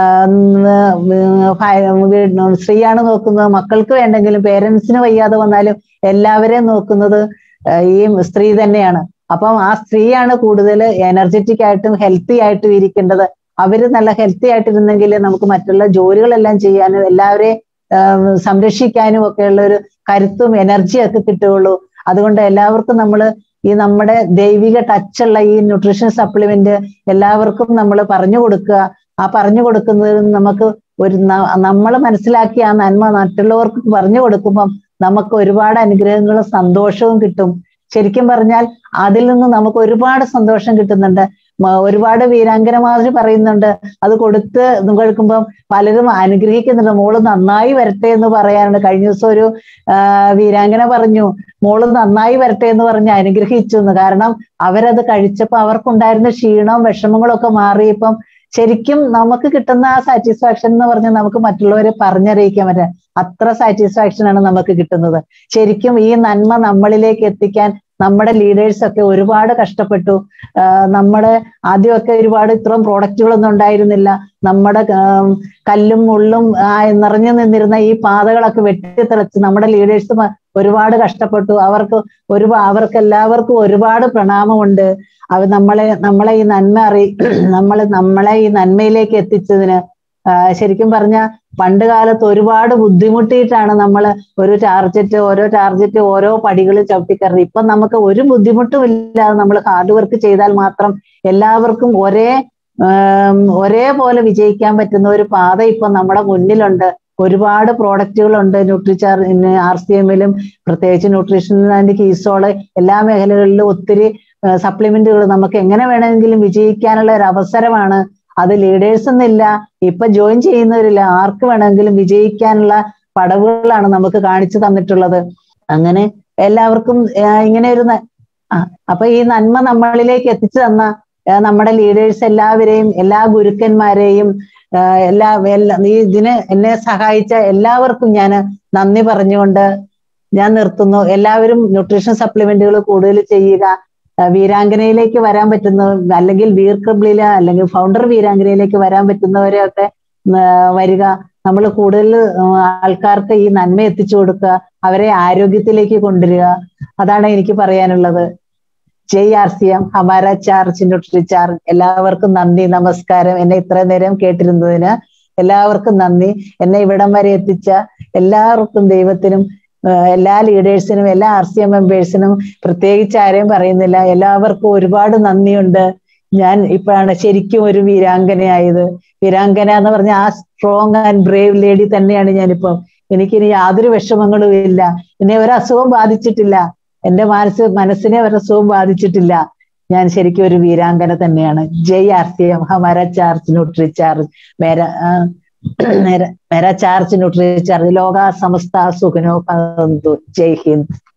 സ്ത്രീയാണ് നോക്കുന്നത് മക്കൾക്ക് വേണ്ടെങ്കിലും പേരൻസിന് വയ്യാതെ വന്നാലും എല്ലാവരെയും നോക്കുന്നത് ആ, ഈ സ്ത്രീ തന്നെയാണ് അപ്പം ആ സ്ത്രീയാണ് കൂടുതൽ എനർജറ്റിക് ആയിട്ടും ഹെൽത്തി ആയിട്ടും ഇരിക്കേണ്ടത് അവര് നല്ല ഹെൽത്തി ആയിട്ടിരുന്നെങ്കിൽ നമുക്ക് മറ്റുള്ള ജോലികളെല്ലാം ചെയ്യാനും എല്ലാവരെയും ആം, സംരക്ഷിക്കാനും ഒക്കെയുള്ള ഒരു കരുത്തും എനർജിയും ഒക്കെ കിട്ടുകയുള്ളൂ അതുകൊണ്ട് എല്ലാവർക്കും നമ്മൾ ഈ നമ്മുടെ ദൈവിക ടച്ചുള്ള ഈ ന്യൂട്രീഷൻ സപ്ലിമെന്റ് എല്ലാവർക്കും നമ്മൾ പറഞ്ഞു കൊടുക്കുക ആ പറഞ്ഞു കൊടുക്കുന്നത് നമുക്ക് ഒരു നമ്മൾ മനസ്സിലാക്കി ആ നന്മ മറ്റുള്ളവർക്ക് പറഞ്ഞു കൊടുക്കുമ്പം നമുക്ക് ഒരുപാട് അനുഗ്രഹങ്ങളും സന്തോഷവും കിട്ടും ശരിക്കും പറഞ്ഞാൽ അതിൽ നിന്ന് നമുക്ക് ഒരുപാട് സന്തോഷം കിട്ടുന്നുണ്ട് മ- ഒരുപാട് വീരാങ്കനമാതിരി പറയുന്നുണ്ട് അത് കൊടുത്ത് കേൾക്കുമ്പം പലരും അനുഗ്രഹിക്കുന്നുണ്ട് മോള് നന്നായി വരട്ടെ എന്ന് പറയാനുണ്ട് കഴിഞ്ഞ ദിവസം ഒരു ആ, വീരാങ്കന പറഞ്ഞു മോള് നന്നായി വരട്ടെ എന്ന് പറഞ്ഞ് അനുഗ്രഹിച്ചു എന്ന് കാരണം അവരത് കഴിച്ചപ്പോ അവർക്കുണ്ടായിരുന്ന ക്ഷീണവും വിഷമങ്ങളും ഒക്കെ മാറി ഇപ്പം ശരിക്കും നമുക്ക് കിട്ടുന്ന ആ സാറ്റിസ്ഫാക്ഷൻ എന്ന് പറഞ്ഞാൽ നമുക്ക് മറ്റുള്ളവരെ പറഞ്ഞറിയിക്കാൻ പറ്റില്ല അത്ര സാറ്റിസ്ഫാക്ഷൻ ആണ് നമുക്ക് കിട്ടുന്നത് ശരിക്കും ഈ നന്മ നമ്മളിലേക്ക് എത്തിക്കാൻ നമ്മുടെ ലീഡേഴ്സ് ഒക്കെ ഒരുപാട് കഷ്ടപ്പെട്ടു ആഹ് നമ്മുടെ ആദ്യമൊക്കെ ഒരുപാട് ഇത്രയും പ്രോഡക്റ്റുകളൊന്നും ഉണ്ടായിരുന്നില്ല നമ്മുടെ ആം, കല്ലും മുള്ളും ആ നിറഞ്ഞു നിന്നിരുന്ന ഈ പാതകളൊക്കെ വെട്ടിത്തെളിച്ച് നമ്മുടെ ലീഡേഴ്സ് ഒരുപാട് കഷ്ടപ്പെട്ടു അവർക്ക് ഒരുപാട് അവർക്ക് എല്ലാവർക്കും ഒരുപാട് പ്രണാമമുണ്ട് അവർ നമ്മളെ നമ്മളെ ഈ നന്മ അറി നമ്മളെ നമ്മളെ ഈ നന്മയിലേക്ക് എത്തിച്ചതിന് ആ, ശരിക്കും പറഞ്ഞ പണ്ട് കാലത്ത് ഒരുപാട് ബുദ്ധിമുട്ടിയിട്ടാണ് നമ്മൾ ഒരു ടാർജറ്റ് ഓരോ ടാർജറ്റ് ഓരോ പടികൾ ചവിട്ടിക്കയറി ഇപ്പൊ നമുക്ക് ഒരു ബുദ്ധിമുട്ടും ഇല്ലാതെ നമ്മൾ ഹാർഡ് വർക്ക് ചെയ്താൽ മാത്രം എല്ലാവർക്കും ഒരേ ആം, ഒരേപോലെ വിജയിക്കാൻ പറ്റുന്ന ഒരു പാത ഇപ്പൊ നമ്മുടെ മുന്നിലുണ്ട് ഒരുപാട് പ്രോഡക്റ്റുകളുണ്ട് ന്യൂട്രിച്ചാർ ആർ സി എമ്മിലും പ്രത്യേകിച്ച് ന്യൂട്രീഷൻ ആൻഡ് കീസോള് എല്ലാ മേഖലകളിലും ഒത്തിരി സപ്ലിമെന്റുകൾ നമുക്ക് എങ്ങനെ വേണമെങ്കിലും വിജയിക്കാനുള്ള ഒരു അവസരമാണ് അത് ലീഡേഴ്സ് എന്നില്ല ഇപ്പൊ ജോയിൻ ചെയ്യുന്നവരില്ല ആർക്ക് വേണമെങ്കിലും വിജയിക്കാനുള്ള പടവുകളാണ് നമുക്ക് കാണിച്ചു തന്നിട്ടുള്ളത് അങ്ങനെ എല്ലാവർക്കും ആ, ഇങ്ങനെ ഒരു ന- ആ, അപ്പൊ ഈ നന്മ നമ്മളിലേക്ക് എത്തിച്ചു തന്ന ആ, നമ്മുടെ ലീഡേഴ്സ് എല്ലാവരെയും എല്ലാ ഗുരുക്കന്മാരെയും ആ, എല്ലാ എല്ലാ ഈ ഇതിന് എന്നെ സഹായിച്ച എല്ലാവർക്കും ഞാൻ നന്ദി പറഞ്ഞുകൊണ്ട് ഞാൻ നിർത്തുന്നു എല്ലാവരും ന്യൂട്രീഷൻ സപ്ലിമെന്റുകൾ കൂടുതൽ ചെയ്യുക ആ, വീരാങ്കനയിലേക്ക് വരാൻ പറ്റുന്ന അല്ലെങ്കിൽ വീർ ക്ലബിലെ അല്ലെങ്കിൽ ഫൗണ്ടർ വീരാങ്കനയിലേക്ക് വരാൻ പറ്റുന്നവരെയൊക്കെ ആ, വരിക നമ്മൾ കൂടുതൽ ആ, ആൾക്കാർക്ക് ഈ നന്മ എത്തിച്ചു കൊടുക്കുക അവരെ ആരോഗ്യത്തിലേക്ക് കൊണ്ടുവരിക അതാണ് എനിക്ക് പറയാനുള്ളത് ജയ് ആർ സി എം ഹമാര ചാർജ് ന്യൂട്രി ചാർജ് എല്ലാവർക്കും നന്ദി നമസ്കാരം എന്നെ ഇത്രയും നേരം കേട്ടിരുന്നതിന് എല്ലാവർക്കും നന്ദി എന്നെ ഇവിടം വരെ എത്തിച്ച എല്ലാവർക്കും ദൈവത്തിനും ആ, എല്ലാ ലീഡേഴ്സിനും എല്ലാ ആർ സി എം മെമ്പേഴ്സിനും പ്രത്യേകിച്ച് ആരെയും പറയുന്നില്ല എല്ലാവർക്കും ഒരുപാട് നന്ദിയുണ്ട് ഞാൻ ഇപ്പോഴാണ് ശരിക്കും ഒരു വീരാങ്കനയായത് വീരാങ്കന എന്ന് പറഞ്ഞ ആ സ്ട്രോങ് ആൻഡ് ബ്രേവ് ലേഡി തന്നെയാണ് ഞാനിപ്പം എനിക്കിനി യാതൊരു വിഷമങ്ങളും ഇല്ല എന്നെ ഒരു അസുഖം ബാധിച്ചിട്ടില്ല എന്റെ മനസ്സ് മനസ്സിനെ ഒരു അസുഖം ബാധിച്ചിട്ടില്ല ഞാൻ ശരിക്കും ഒരു വീരാങ്കന തന്നെയാണ് ജയ് ആർ സി എം ഹമാര ചാർജ് ന്യൂട്രി ചാർജ് മേര ആ, മേര മേര ചാർജ് ന്യൂട്രി ചാർജ് ലോക സമസ്ത സുഖനോ ഭവന്തു. ജയ് ഹിന്ദ്